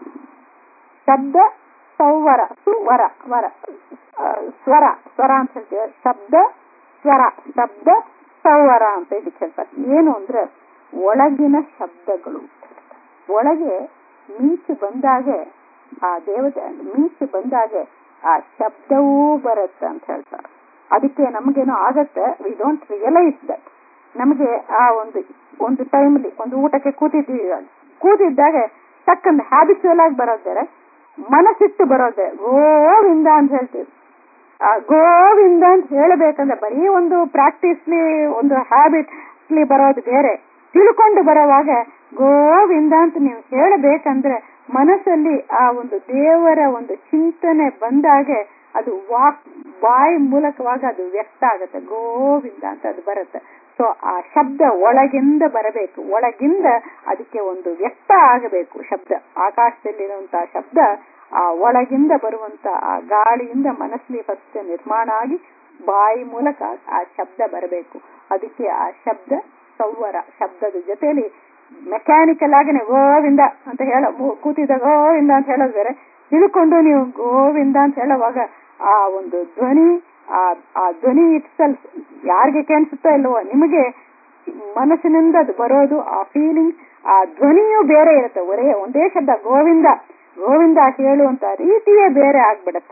Speaker 1: ಶಬ್ದ ಸೌವರ ಸುವರ ವರ ಆ, ಸ್ವರ ಸ್ವರ ಅಂತ ಹೇಳ್ತೀವಿ ಶಬ್ದ ಸ್ವರ ಶಬ್ದ ಸೌವರ ಅಂತ ಇದಕ್ಕೆ ಹೇಳ್ತಾರೆ ಏನು ಅಂದ್ರೆ ಒಳಗಿನ ಶಬ್ದಗಳು ಒಳಗೆ ಮಿಂಚು ಬಂದಾಗೆ ಆ ದೇವತೆ ಮಿಂಚು ಬಂದಾಗೆ ಆ ಶಬ್ದವೂ ಬರುತ್ತೆ ಅಂತ ಹೇಳ್ತಾರೆ ಅದಕ್ಕೆ ನಮಗೇನೋ ಆಗತ್ತೆ ವಿ ಡೋಂಟ್ ರಿಯಲೈಸ್ ದಟ್ ನಮಗೆ ಆ ಒಂದು ಒಂದು ಟೈಮ್ಲಿ ಒಂದು ಊಟಕ್ಕೆ ಕೂತಿದ್ದೀವಿ ಕೂತಿದ್ದಾಗ ಟಕ್ಕಂದು ಹ್ಯಾಬಿಚುವಲ್ ಆಗಿ ಬರೋದು ಬೇರೆ ಮನಸ್ಸಿಟ್ಟು ಬರೋದೆ ಗೋವಿಂದ ಅಂತ ಹೇಳ್ತೀವಿ ಆ ಗೋವಿಂದ ಅಂತ ಹೇಳಬೇಕಂದ್ರೆ ಬರೀ ಒಂದು ಪ್ರಾಕ್ಟೀಸ್ಲಿ ಒಂದು ಹ್ಯಾಬಿಟ್ಲಿ ಬರೋದು ಬೇರೆ ತಿಳ್ಕೊಂಡು ಬರೋವಾಗ ಗೋವಿಂದ ಅಂತ ನೀವು ಹೇಳಬೇಕಂದ್ರೆ ಮನಸ್ಸಲ್ಲಿ ಆ ಒಂದು ದೇವರ ಒಂದು ಚಿಂತನೆ ಬಂದಾಗೆ ಅದು ವಾಕ್ ಬಾಯಿ ಮೂಲಕವಾಗಿ ಅದು ವ್ಯಕ್ತ ಆಗುತ್ತೆ ಗೋವಿಂದ ಅಂತ ಅದು ಬರುತ್ತೆ ಸೊ ಆ ಶಬ್ದ ಒಳಗಿಂದ ಬರಬೇಕು ಒಳಗಿಂದ ಅದಕ್ಕೆ ಒಂದು ವ್ಯಕ್ತ ಆಗಬೇಕು ಶಬ್ದ ಆಕಾಶದಲ್ಲಿರುವಂತಹ ಶಬ್ದ ಆ ಒಳಗಿಂದ ಬರುವಂತ ಆ ಗಾಳಿಯಿಂದ ಮನಸ್ಸಲ್ಲಿ ಫಸ್ಟ್ ನಿರ್ಮಾಣ ಆಗಿ ಬಾಯಿ ಮೂಲಕ ಆ ಶಬ್ದ ಬರಬೇಕು ಅದಕ್ಕೆ ಆ ಶಬ್ದ ಸೌವರ ಶಬ್ದದ ಜೊತೆಲಿ ಮೆಕ್ಯಾನಿಕಲ್ ಆಗಿನೇ ಗೋವಿಂದ ಅಂತ ಹೇಳ ಕೂತಿದ್ದ ಗೋವಿಂದ ಅಂತ ಹೇಳೋದು ಬೇರೆ ತಿಳ್ಕೊಂಡು ನೀವು ಗೋವಿಂದ ಅಂತ ಹೇಳುವಾಗ ಆ ಒಂದು ಧ್ವನಿ ಆ ಆ ಧ್ವನಿ ಇಟ್ಸೆಲ್ಫ್ ಯಾರಿಗೆ ಕೇಳಿಸುತ್ತೋ ಇಲ್ವೋ ನಿಮಗೆ ಮನಸ್ಸಿನಿಂದ ಅದು ಬರೋದು ಆ ಫೀಲಿಂಗ್ ಆ ಧ್ವನಿಯೂ ಬೇರೆ ಇರುತ್ತೆ ಒರೇ ಒಂದೇ ಶಬ್ದ ಗೋವಿಂದ ಗೋವಿಂದ ಹೇಳುವಂತ ರೀತಿಯೇ ಬೇರೆ ಆಗ್ಬಿಡತ್ತೆ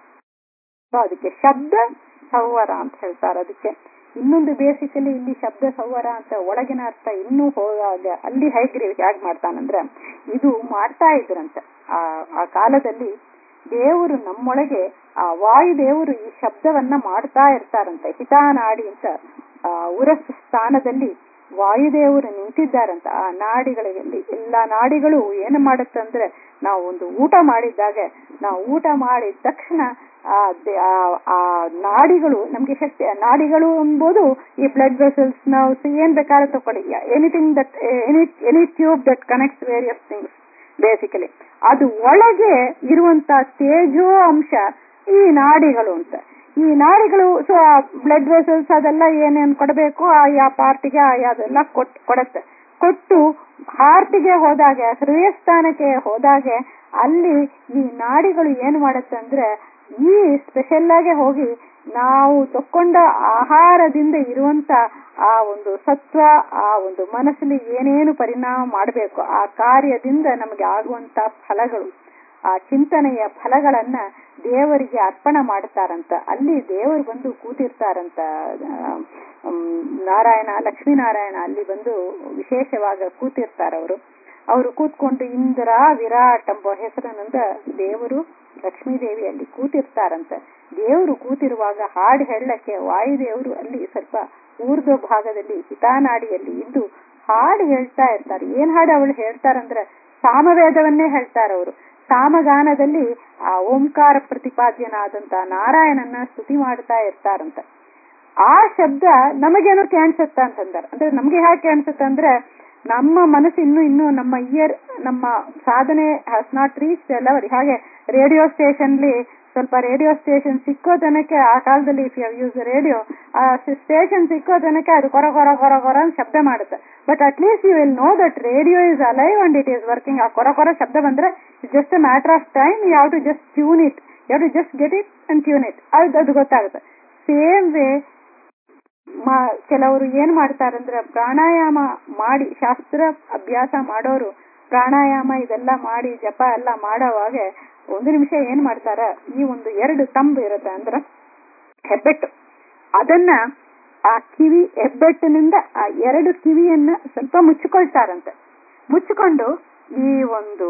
Speaker 1: ಸೊ ಅದಕ್ಕೆ ಶಬ್ದ ಸೌವರ ಅಂತ ಹೇಳ್ತಾರೆ ಅದಕ್ಕೆ ಇನ್ನೊಂದು ಬೇಸಿಕಲಿ ಇಲ್ಲಿ ಶಬ್ದ ಸೌವರ ಅಂತ ಒಳಗಿನ ಅರ್ಥ ಇನ್ನೂ ಹೋದಾಗ ಅಲ್ಲಿ ಹೈಗ್ರೀವ್ ಹೇಗ್ ಮಾಡ್ತಾನಂದ್ರೆ ಇದು ಮಾಡ್ತಾ ಇದ್ರಂತೆ ಆ ಆ ಕಾಲದಲ್ಲಿ ದೇವರು ನಮ್ಮೊಳಗೆ ಆ ವಾಯುದೇವರು ಈ ಶಬ್ದವನ್ನ ಮಾಡ್ತಾ ಇರ್ತಾರಂತೆ ಹಿತಾನಾಡಿ ಅಂತ ಆ ಉರಸ್ ಸ್ಥಾನದಲ್ಲಿ ವಾಯುದೇವರು ನಿಂತಿದ್ದಾರಂತ ಆ ನಾಡಿಗಳಲ್ಲಿ ಎಲ್ಲಾ ನಾಡಿಗಳು ಏನು ಮಾಡುತ್ತಂದ್ರೆ ನಾವು ಒಂದು ಊಟ ಮಾಡಿದ್ದಾಗ ನಾವು ಊಟ ಮಾಡಿದ ತಕ್ಷಣ ಆ ದೆ- ಆ- ಆ ನಾಡಿಗಳು ನಮ್ಗೆ ಶಕ್ತಿ ನಾಡಿಗಳು ಎಂಬುದು ಈ ಬ್ಲಡ್ ವೆಸಲ್ಸ್ ನರ್ವ್ಸ್ ಏನ್ ಬೇಕಾದ್ರೆ ತಕೊಳ್ಳಿ anything that any any tube that connects various things basically ಅದು ಒಳಗೆ ಇರುವಂತ ತೇಜೋ ಅಂಶ ಈ ನಾಡಿಗಳು ಅಂತ ಈ ನಾಡಿಗಳು ಸೊ ಬ್ಲಡ್ ವೆಸಲ್ಸ್ ಅದೆಲ್ಲ ಏನೇನ್ ಕೊಡಬೇಕು ಆಯಾ ಪಾರ್ಟಿಗೆ ಆಯಾ ಅದೆಲ್ಲ ಕೊಟ್ ಕೊಡತ್ತೆ ಕೊಟ್ಟು ಹಾರ್ಟಿಗೆ ಹೋದಾಗೆ ಹೃದಯ ಸ್ಥಾನಕ್ಕೆ ಹೋದಾಗೆ ಅಲ್ಲಿ ಈ ನಾಡಿಗಳು ಏನ್ ಮಾಡುತ್ತೆ ಅಂದ್ರೆ ಈ ಸ್ಪೆಷಲ್ ಆಗಿ ಹೋಗಿ ನಾವು ತಕ್ಕೊಂಡ ಆಹಾರದಿಂದ ಇರುವಂತ ಆ ಒಂದು ಸತ್ವ ಆ ಒಂದು ಮನಸ್ಸಲ್ಲಿ ಏನೇನು ಪರಿಣಾಮ ಮಾಡಬೇಕು ಆ ಕಾರ್ಯದಿಂದ ನಮಗೆ ಆಗುವಂತ ಫಲಗಳು ಆ ಚಿಂತನೆಯ ಫಲಗಳನ್ನ ದೇವರಿಗೆ ಅರ್ಪಣೆ ಮಾಡ್ತಾರಂತ ಅಲ್ಲಿ ದೇವರು ಬಂದು ಕೂತಿರ್ತಾರಂತ ನಾರಾಯಣ ಲಕ್ಷ್ಮೀನಾರಾಯಣ ಅಲ್ಲಿ ಬಂದು ವಿಶೇಷವಾಗ ಕೂತಿರ್ತಾರವರು ಅವರು ಕೂತ್ಕೊಂಡು ಇಂದ್ರ ವಿರಾಟ್ ಎಂಬ ಹೆಸರಿನಿಂದ ದೇವರು ಲಕ್ಷ್ಮೀದೇವಿ ಅಲ್ಲಿ ಕೂತಿರ್ತಾರಂತ ದೇವರು ಕೂತಿರುವಾಗ ಹಾಡು ಹೇಳಕ್ಕೆ ವಾಯುದೇವರು ಅಲ್ಲಿ ಸ್ವಲ್ಪ ಊರ್ಧ್ವ ಭಾಗದಲ್ಲಿ ಹಿತಾನಾಡಿಯಲ್ಲಿ ಇದ್ದು ಹಾಡು ಹೇಳ್ತಾ ಇರ್ತಾರೆ ಏನ್ ಹಾಡು ಅವಳು ಹೇಳ್ತಾರಂದ್ರೆ ಸಾಮವೇದವನ್ನೇ ಹೇಳ್ತಾರವರು ಸಾಮಗಾನದಲ್ಲಿ ಆ ಓಂಕಾರ ಪ್ರತಿಪಾದ್ಯನಾದಂತ ನಾರಾಯಣನ ಸ್ತುತಿ ಮಾಡ್ತಾ ಇರ್ತಾರಂತ ಆ ಶಬ್ದ ನಮಗೇನೋ ಕೇಣಿಸುತ್ತ ಅಂತಂದಾರೆ ಅಂದ್ರೆ ನಮ್ಗೆ ಹೇಗೆ ಕೇಣಿಸುತ್ತೆ ಅಂದ್ರೆ ನಮ್ಮ ಮನಸ್ಸು ಇನ್ನು ಇನ್ನು ನಮ್ಮ ಇಯರ್ ನಮ್ಮ ಸಾಧನೆ ಹ್ಯಾಸ್ ನಾಟ್ ರೀಚ್ ಲೆವೆಲ್ ಹಾಗೆ ರೇಡಿಯೋ ಸ್ಟೇಷನ್ಲಿ ಸ್ವಲ್ಪ ರೇಡಿಯೋ ಸ್ಟೇಷನ್ ಸಿಕ್ಕೋ ತನಕ ಆ ಕಾಲದಲ್ಲಿ ಇಫ್ ಯು ಯೂಸ್ ರೇಡಿಯೋ ಆ ಸ್ಟೇಷನ್ ಸಿಕ್ಕೋ ತನಕ ಅದು ಕೊರ ಕೊರ ಕೊರ ಕೊರ ಅಂತ ಶಬ್ದ ಮಾಡುತ್ತೆ but at least you will know that radio is alive and it is working ಆ ಕೊರ ಕೊರ ಶಬ್ದ ಬಂದ್ರೆ just a matter of time you have to just tune it you have to just get it and tune it ಅದು ಅದು ಗೊತ್ತಾಗುತ್ತೆ same way ಕೆಲವರು ಏನ್ ಮಾಡ್ತಾರಂದ್ರೆ ಪ್ರಾಣಾಯಾಮ ಮಾಡಿ ಶಾಸ್ತ್ರ ಅಭ್ಯಾಸ ಮಾಡೋರು ಪ್ರಾಣಾಯಾಮ ಇದೆಲ್ಲ ಮಾಡಿ ಜಪ ಎಲ್ಲ ಮಾಡೋವಾಗ ಒಂದು ನಿಮಿಷ ಏನ್ ಮಾಡ್ತಾರ ಈ ಒಂದು ಎರಡು ತಂಬು ಇರುತ್ತೆ ಅಂದ್ರೆ ಹೆಬ್ಬೆಟ್ಟು ಅದನ್ನ ಆ ಕಿವಿ ಹೆಬ್ಬೆಟ್ಟಿನಿಂದ ಆ ಎರಡು ಕಿವಿಯನ್ನ ಸ್ವಲ್ಪ ಮುಚ್ಚಿಕೊಳ್ತಾರಂತೆ ಮುಚ್ಚಿಕೊಂಡು ಈ ಒಂದು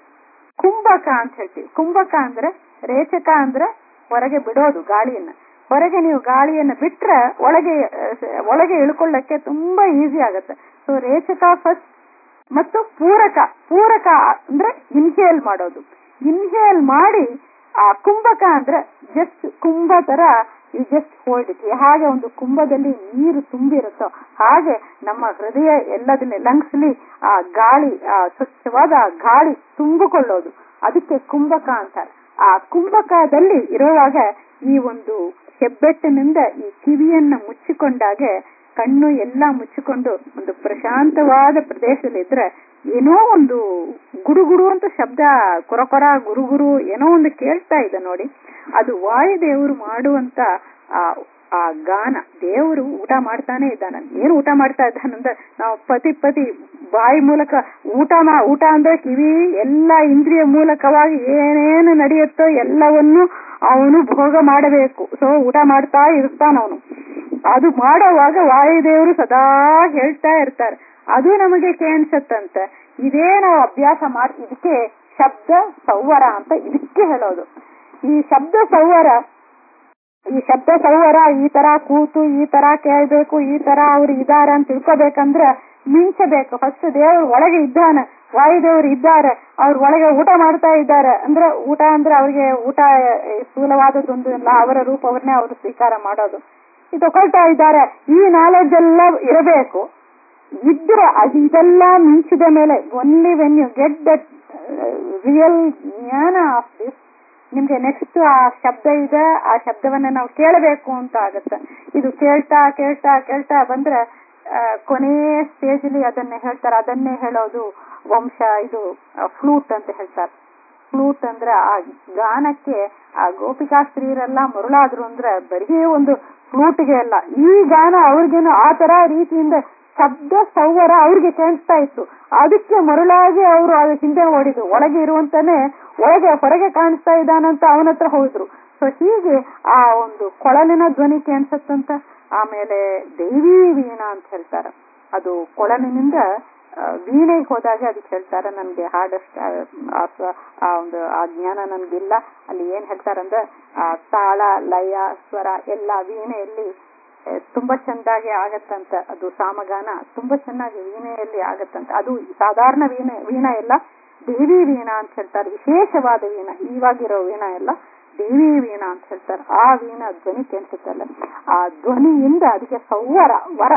Speaker 1: ಕುಂಭಕ ಅಂತ ಹೇಳ್ತೀವಿ ಕುಂಭಕ ಅಂದ್ರೆ ರೇಚಕ ಅಂದ್ರೆ ಹೊರಗೆ ಬಿಡೋದು ಗಾಳಿಯನ್ನ ಹೊರಗೆ ನೀವು ಗಾಳಿಯನ್ನ ಬಿಟ್ರೆ ಒಳಗೆ ಒಳಗೆ ಇಳ್ಕೊಳ್ಳಕ್ಕೆ ತುಂಬಾ ಈಸಿ ಆಗುತ್ತೆ ಸೊ ರೇಚಕ ಫಸ್ಟ್ ಮತ್ತು ಪೂರಕ ಪೂರಕ ಅಂದ್ರೆ ಇನ್ಹೇಲ್ ಮಾಡೋದು ಇನ್ಹೇಲ್ ಮಾಡಿ ಆ ಕುಂಭಕ ಅಂದ್ರೆ ಜಸ್ಟ್ ಕುಂಭ ತರ ಯು ಜಸ್ಟ್ ಹೋಲ್ಡ್ ಇಟ್ ಹಾಗೆ ಒಂದು ಕುಂಭದಲ್ಲಿ ನೀರು ತುಂಬಿರುತ್ತೋ ಹಾಗೆ ನಮ್ಮ ಹೃದಯ ಎಲ್ಲದನ್ನ ಲಂಗ್ಸ್ಲಿ ಆ ಗಾಳಿ ಆ ಸ್ವಚ್ಛವಾದ ಆ ಗಾಳಿ ತುಂಬಿಕೊಳ್ಳೋದು ಅದಕ್ಕೆ ಕುಂಭಕ ಅಂತಾರೆ ಆ ಕುಂಭಕದಲ್ಲಿ ಇರುವಾಗ ಈ ಒಂದು ಹೆಬ್ಬೆಟ್ಟಿನಿಂದ ಈ ಕಿವಿಯನ್ನ ಮುಚ್ಚಿಕೊಂಡಾಗೆ ಕಣ್ಣು ಎಲ್ಲ ಮುಚ್ಚಿಕೊಂಡು ಒಂದು ಪ್ರಶಾಂತವಾದ ಪ್ರದೇಶದಲ್ಲಿ ಇದ್ರೆ ಏನೋ ಒಂದು ಗುಡುಗುಡು ಅಂತ ಶಬ್ದ ಕೊರಕೊರ ಗುರುಗುರು ಏನೋ ಒಂದು ಕೇಳ್ತಾ ಇದೆ ನೋಡಿ ಅದು ವಾಯುದೇವರು ಮಾಡುವಂತ ಆ ಆ ಗಾನ ದೇವರು ಊಟ ಮಾಡ್ತಾನೆ ಇದ್ದಾನ ಏನು ಊಟ ಮಾಡ್ತಾ ಇದ್ದಾನಂದ್ರೆ ನಾವು ಪತಿ ಪತಿ ಬಾಯಿ ಮೂಲಕ ಊಟ ಮಾ ಊಟ ಅಂದ್ರೆ ಕಿವಿ ಎಲ್ಲ ಇಂದ್ರಿಯ ಮೂಲಕವಾಗಿ ಏನೇನು ನಡೆಯುತ್ತೋ ಎಲ್ಲವನ್ನು ಅವನು ಭೋಗ ಮಾಡಬೇಕು ಸೊ ಊಟ ಮಾಡ್ತಾ ಇರ್ತಾನ ಅವನು ಅದು ಮಾಡೋವಾಗ ವಾಯುದೇವರು ಸದಾ ಹೇಳ್ತಾ ಇರ್ತಾರೆ ಅದು ನಮಗೆ ಕೇಣಿಸತ್ತಂತೆ ಇದೇ ನಾವು ಅಭ್ಯಾಸ ಮಾಡಿ ಇದಕ್ಕೆ ಶಬ್ದ ಸೌವರ ಅಂತ ಇದಕ್ಕೆ ಹೇಳೋದು ಈ ಶಬ್ದ ಸೌವರ ಈ ಶಬ್ದ ಸೌವರ ಈ ತರ ಕೂತು ಈ ತರ ಕೇಳ್ಬೇಕು ಈ ತರ ಅವ್ರು ಇದಾರ ಅಂತ ತಿಳ್ಕೊಬೇಕಂದ್ರೆ ಮಿಂಚಬೇಕು ಫಸ್ಟ್ ದೇವರು ಒಳಗೆ ಇದ್ದಾನೆ ವಾಯುದೇವರು ಇದ್ದಾರೆ ಅವ್ರ ಒಳಗೆ ಊಟ ಮಾಡ್ತಾ ಇದ್ದಾರೆ ಅಂದ್ರೆ ಊಟ ಅಂದ್ರೆ ಅವ್ರಿಗೆ ಊಟ ಸ್ಥೂಲವಾದದ್ದೊಂದು ಎಲ್ಲ ಅವರ ರೂಪವನ್ನೇ ಅವರು ಸ್ವೀಕಾರ ಮಾಡೋದು ತಗೊಳ್ತಾ ಇದ್ದಾರೆ ಈ ನಾಲೆಡ್ಜ್ ಎಲ್ಲ ಇರಬೇಕು ಇದ್ರೆ ಅದು ಇದೆಲ್ಲ ಮಿಂಚಿದ ಮೇಲೆ only when you get that real jnana of this ನಿಮ್ಗೆ ನೆಕ್ಸ್ಟ್ ಆ ಶಬ್ದ ಇದೆ ಆ ಶಬ್ದವನ್ನ ನಾವು ಕೇಳಬೇಕು ಅಂತ ಆಗತ್ತೆ ಇದು ಕೇಳ್ತಾ ಕೇಳ್ತಾ ಕೇಳ್ತಾ ಬಂದ್ರೆ ಕೊನೆಯ ಸ್ಟೇಜ್ ಅಲ್ಲಿ ಅದನ್ನೇ ಹೇಳ್ತಾರೆ ಅದನ್ನೇ ಹೇಳೋದು ವಂಶ ಇದು ಫ್ಲೂಟ್ ಅಂತ ಹೇಳ್ತಾರೆ ಫ್ಲೂಟ್ ಅಂದ್ರೆ ಆ ಗಾನಕ್ಕೆ ಆ ಗೋಪಿಕಾ ಸ್ತ್ರೀಯರೆಲ್ಲ ಮರುಳಾದ್ರು ಅಂದ್ರೆ ಬರೀ ಒಂದು ಫ್ಲೂಟ್ಗೆ ಅಲ್ಲ ಈ ಗಾನ ಅವ್ರಿಗೇನು ಆ ತರ ರೀತಿಯಿಂದ ಶಬ್ದ ಸೌವರ ಅವ್ರಿಗೆ ಕೇಳಿಸ್ತಾ ಇತ್ತು ಅದಕ್ಕೆ ಮರುಳಾಗಿ ಅವರು ಅದು ಹಿಂದೆ ಓಡಿದ್ರು ಒಳಗೆ ಇರುವಂತಾನೆ ಒಳಗೆ ಹೊರಗೆ ಕಾಣಿಸ್ತಾ ಇದ್ದಾನಂತ ಅವನ ಹತ್ರ ಹೋದ್ರು ಸೊ ಹೀಗೆ ಆ ಒಂದು ಕೊಳಲಿನ ಧ್ವನಿ ಕೇಳಿಸತ್ತಂತ ಆಮೇಲೆ ದೇವಿ ವೀಣಾ ಅಂತ ಹೇಳ್ತಾರೆ ಅದು ಕೊಳಲಿನಿಂದ ವೀಣೆಗೆ ಹೋದಾಗ ಅದಕ್ಕೆ ಹೇಳ್ತಾರೆ ನನ್ಗೆ ಹಾಡಷ್ಟ ಆ ಒಂದು ಆ ಜ್ಞಾನ ನನ್ಗಿಲ್ಲ ಅಲ್ಲಿ ಏನ್ ಹೇಳ್ತಾರಂದ್ರೆ ಆ ತಾಳ ಲಯ ಸ್ವರ ಎಲ್ಲ ವೀಣೆಯಲ್ಲಿ ತುಂಬಾ ಚೆಂದಾಗಿ ಆಗತ್ತಂತ ಅದು ಸಾಮಗಾನ ತುಂಬಾ ಚೆನ್ನಾಗಿ ವೀಣೆಯಲ್ಲಿ ಆಗತ್ತಂತ ಅದು ಸಾಧಾರಣ ವೀಣೆ ವೀಣಾ ಎಲ್ಲ ದೇವಿ ವೀಣಾ ಅಂತ ಹೇಳ್ತಾರೆ ವಿಶೇಷವಾದ ವೀಣಾ ಇವಾಗಿರೋ ವೀಣಾ ಎಲ್ಲ ದೇವಿ ವೀಣಾ ಅಂತ ಹೇಳ್ತಾರೆ ಆ ವೀಣಾ ಧ್ವನಿ ಕೇಳಿಸುತ್ತಲ್ಲ ಆ ಧ್ವನಿಯಿಂದ ಅದಕ್ಕೆ ಸೌವರ ವರ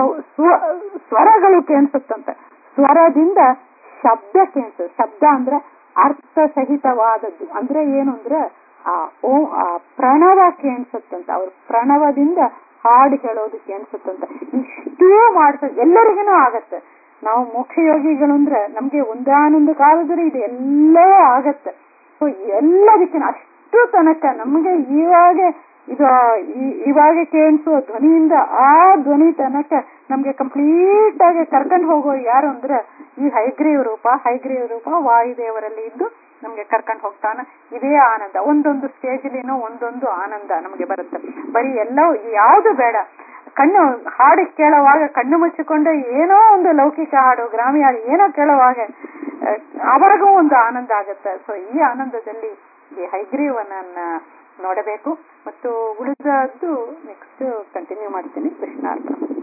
Speaker 1: ಸ್ವರಗಳು ಕೇಳಿಸುತ್ತಂತೆ ಸ್ವರದಿಂದ ಶಬ್ದ ಕೇಳಿಸುತ್ತೆ ಶಬ್ದ ಅಂದ್ರೆ ಅರ್ಥ ಸಹಿತವಾದದ್ದು ಅಂದ್ರೆ ಏನು ಅಂದ್ರೆ ಆ ಓ ಆ ಪ್ರಣವ ಕೇಳಿಸುತ್ತಂತ ಅವ್ರ ಪ್ರಣವದಿಂದ ಹಾಡು ಹೇಳೋದು ಕೇಳಿಸುತ್ತಂತ ಇಷ್ಟೂ ಮಾಡ್ಸ ಎಲ್ಲರಿಗೂ ಆಗತ್ತೆ ನಾವು ಮೋಕ್ಷ ಯೋಗಿಗಳು ಅಂದ್ರೆ ನಮ್ಗೆ ಒಂದಾನೊಂದು ಕಾಲದಲ್ಲಿ ಇದು ಎಲ್ಲವೂ ಆಗತ್ತೆ ಸೊ ಎಲ್ಲದಕ್ಕಿನ ಅಷ್ಟು ತನಕ ನಮ್ಗೆ ಇವಾಗ ಇದು ಈ- ಇವಾಗ ಕೇಳಿಸುವ ಧ್ವನಿಯಿಂದ ಆ ಧ್ವನಿ ತನಕ ನಮ್ಗೆ ಕಂಪ್ಲೀಟ್ ಆಗಿ ಕರ್ಕೊಂಡು ಹೋಗೋ ಯಾರು ಅಂದ್ರೆ ಈ ಹೈಗ್ರೀವ ರೂಪ ಹೈಗ್ರೀವ ರೂಪ ವಾಯುದೇವರಲ್ಲಿ ಇದ್ದು ನಮ್ಗೆ ಕರ್ಕೊಂಡು ಹೋಗ್ತಾನ ಇದೇ ಆನಂದ ಒಂದೊಂದು ಸ್ಟೇಜ್ಲಿನೋ ಒಂದೊಂದು ಆನಂದ ನಮ್ಗೆ ಬರುತ್ತೆ ಬರೀ ಎಲ್ಲವೂ ಯಾವುದು ಬೇಡ ಕಣ್ಣು ಹಾಡು ಕೇಳುವಾಗ ಕಣ್ಣು ಮುಚ್ಚಿಕೊಂಡು ಏನೋ ಒಂದು ಲೌಕಿಕ ಹಾಡು ಗ್ರಾಮೀಣ ಹಾಡು ಏನೋ ಕೇಳುವಾಗ ಅಹ್, ಅವಾಗೂ ಒಂದು ಆನಂದ ಆಗುತ್ತೆ ಸೊ ಈ ಆನಂದದಲ್ಲಿ ಈ ಹೈಗ್ರೀವನನ್ನ ನೋಡಬೇಕು ಮತ್ತು ಉಳಿದದ್ದು ನೆಕ್ಸ್ಟ್ ಕಂಟಿನ್ಯೂ ಮಾಡ್ತೀನಿ ಕೃಷ್ಣಾರ್ಪಣ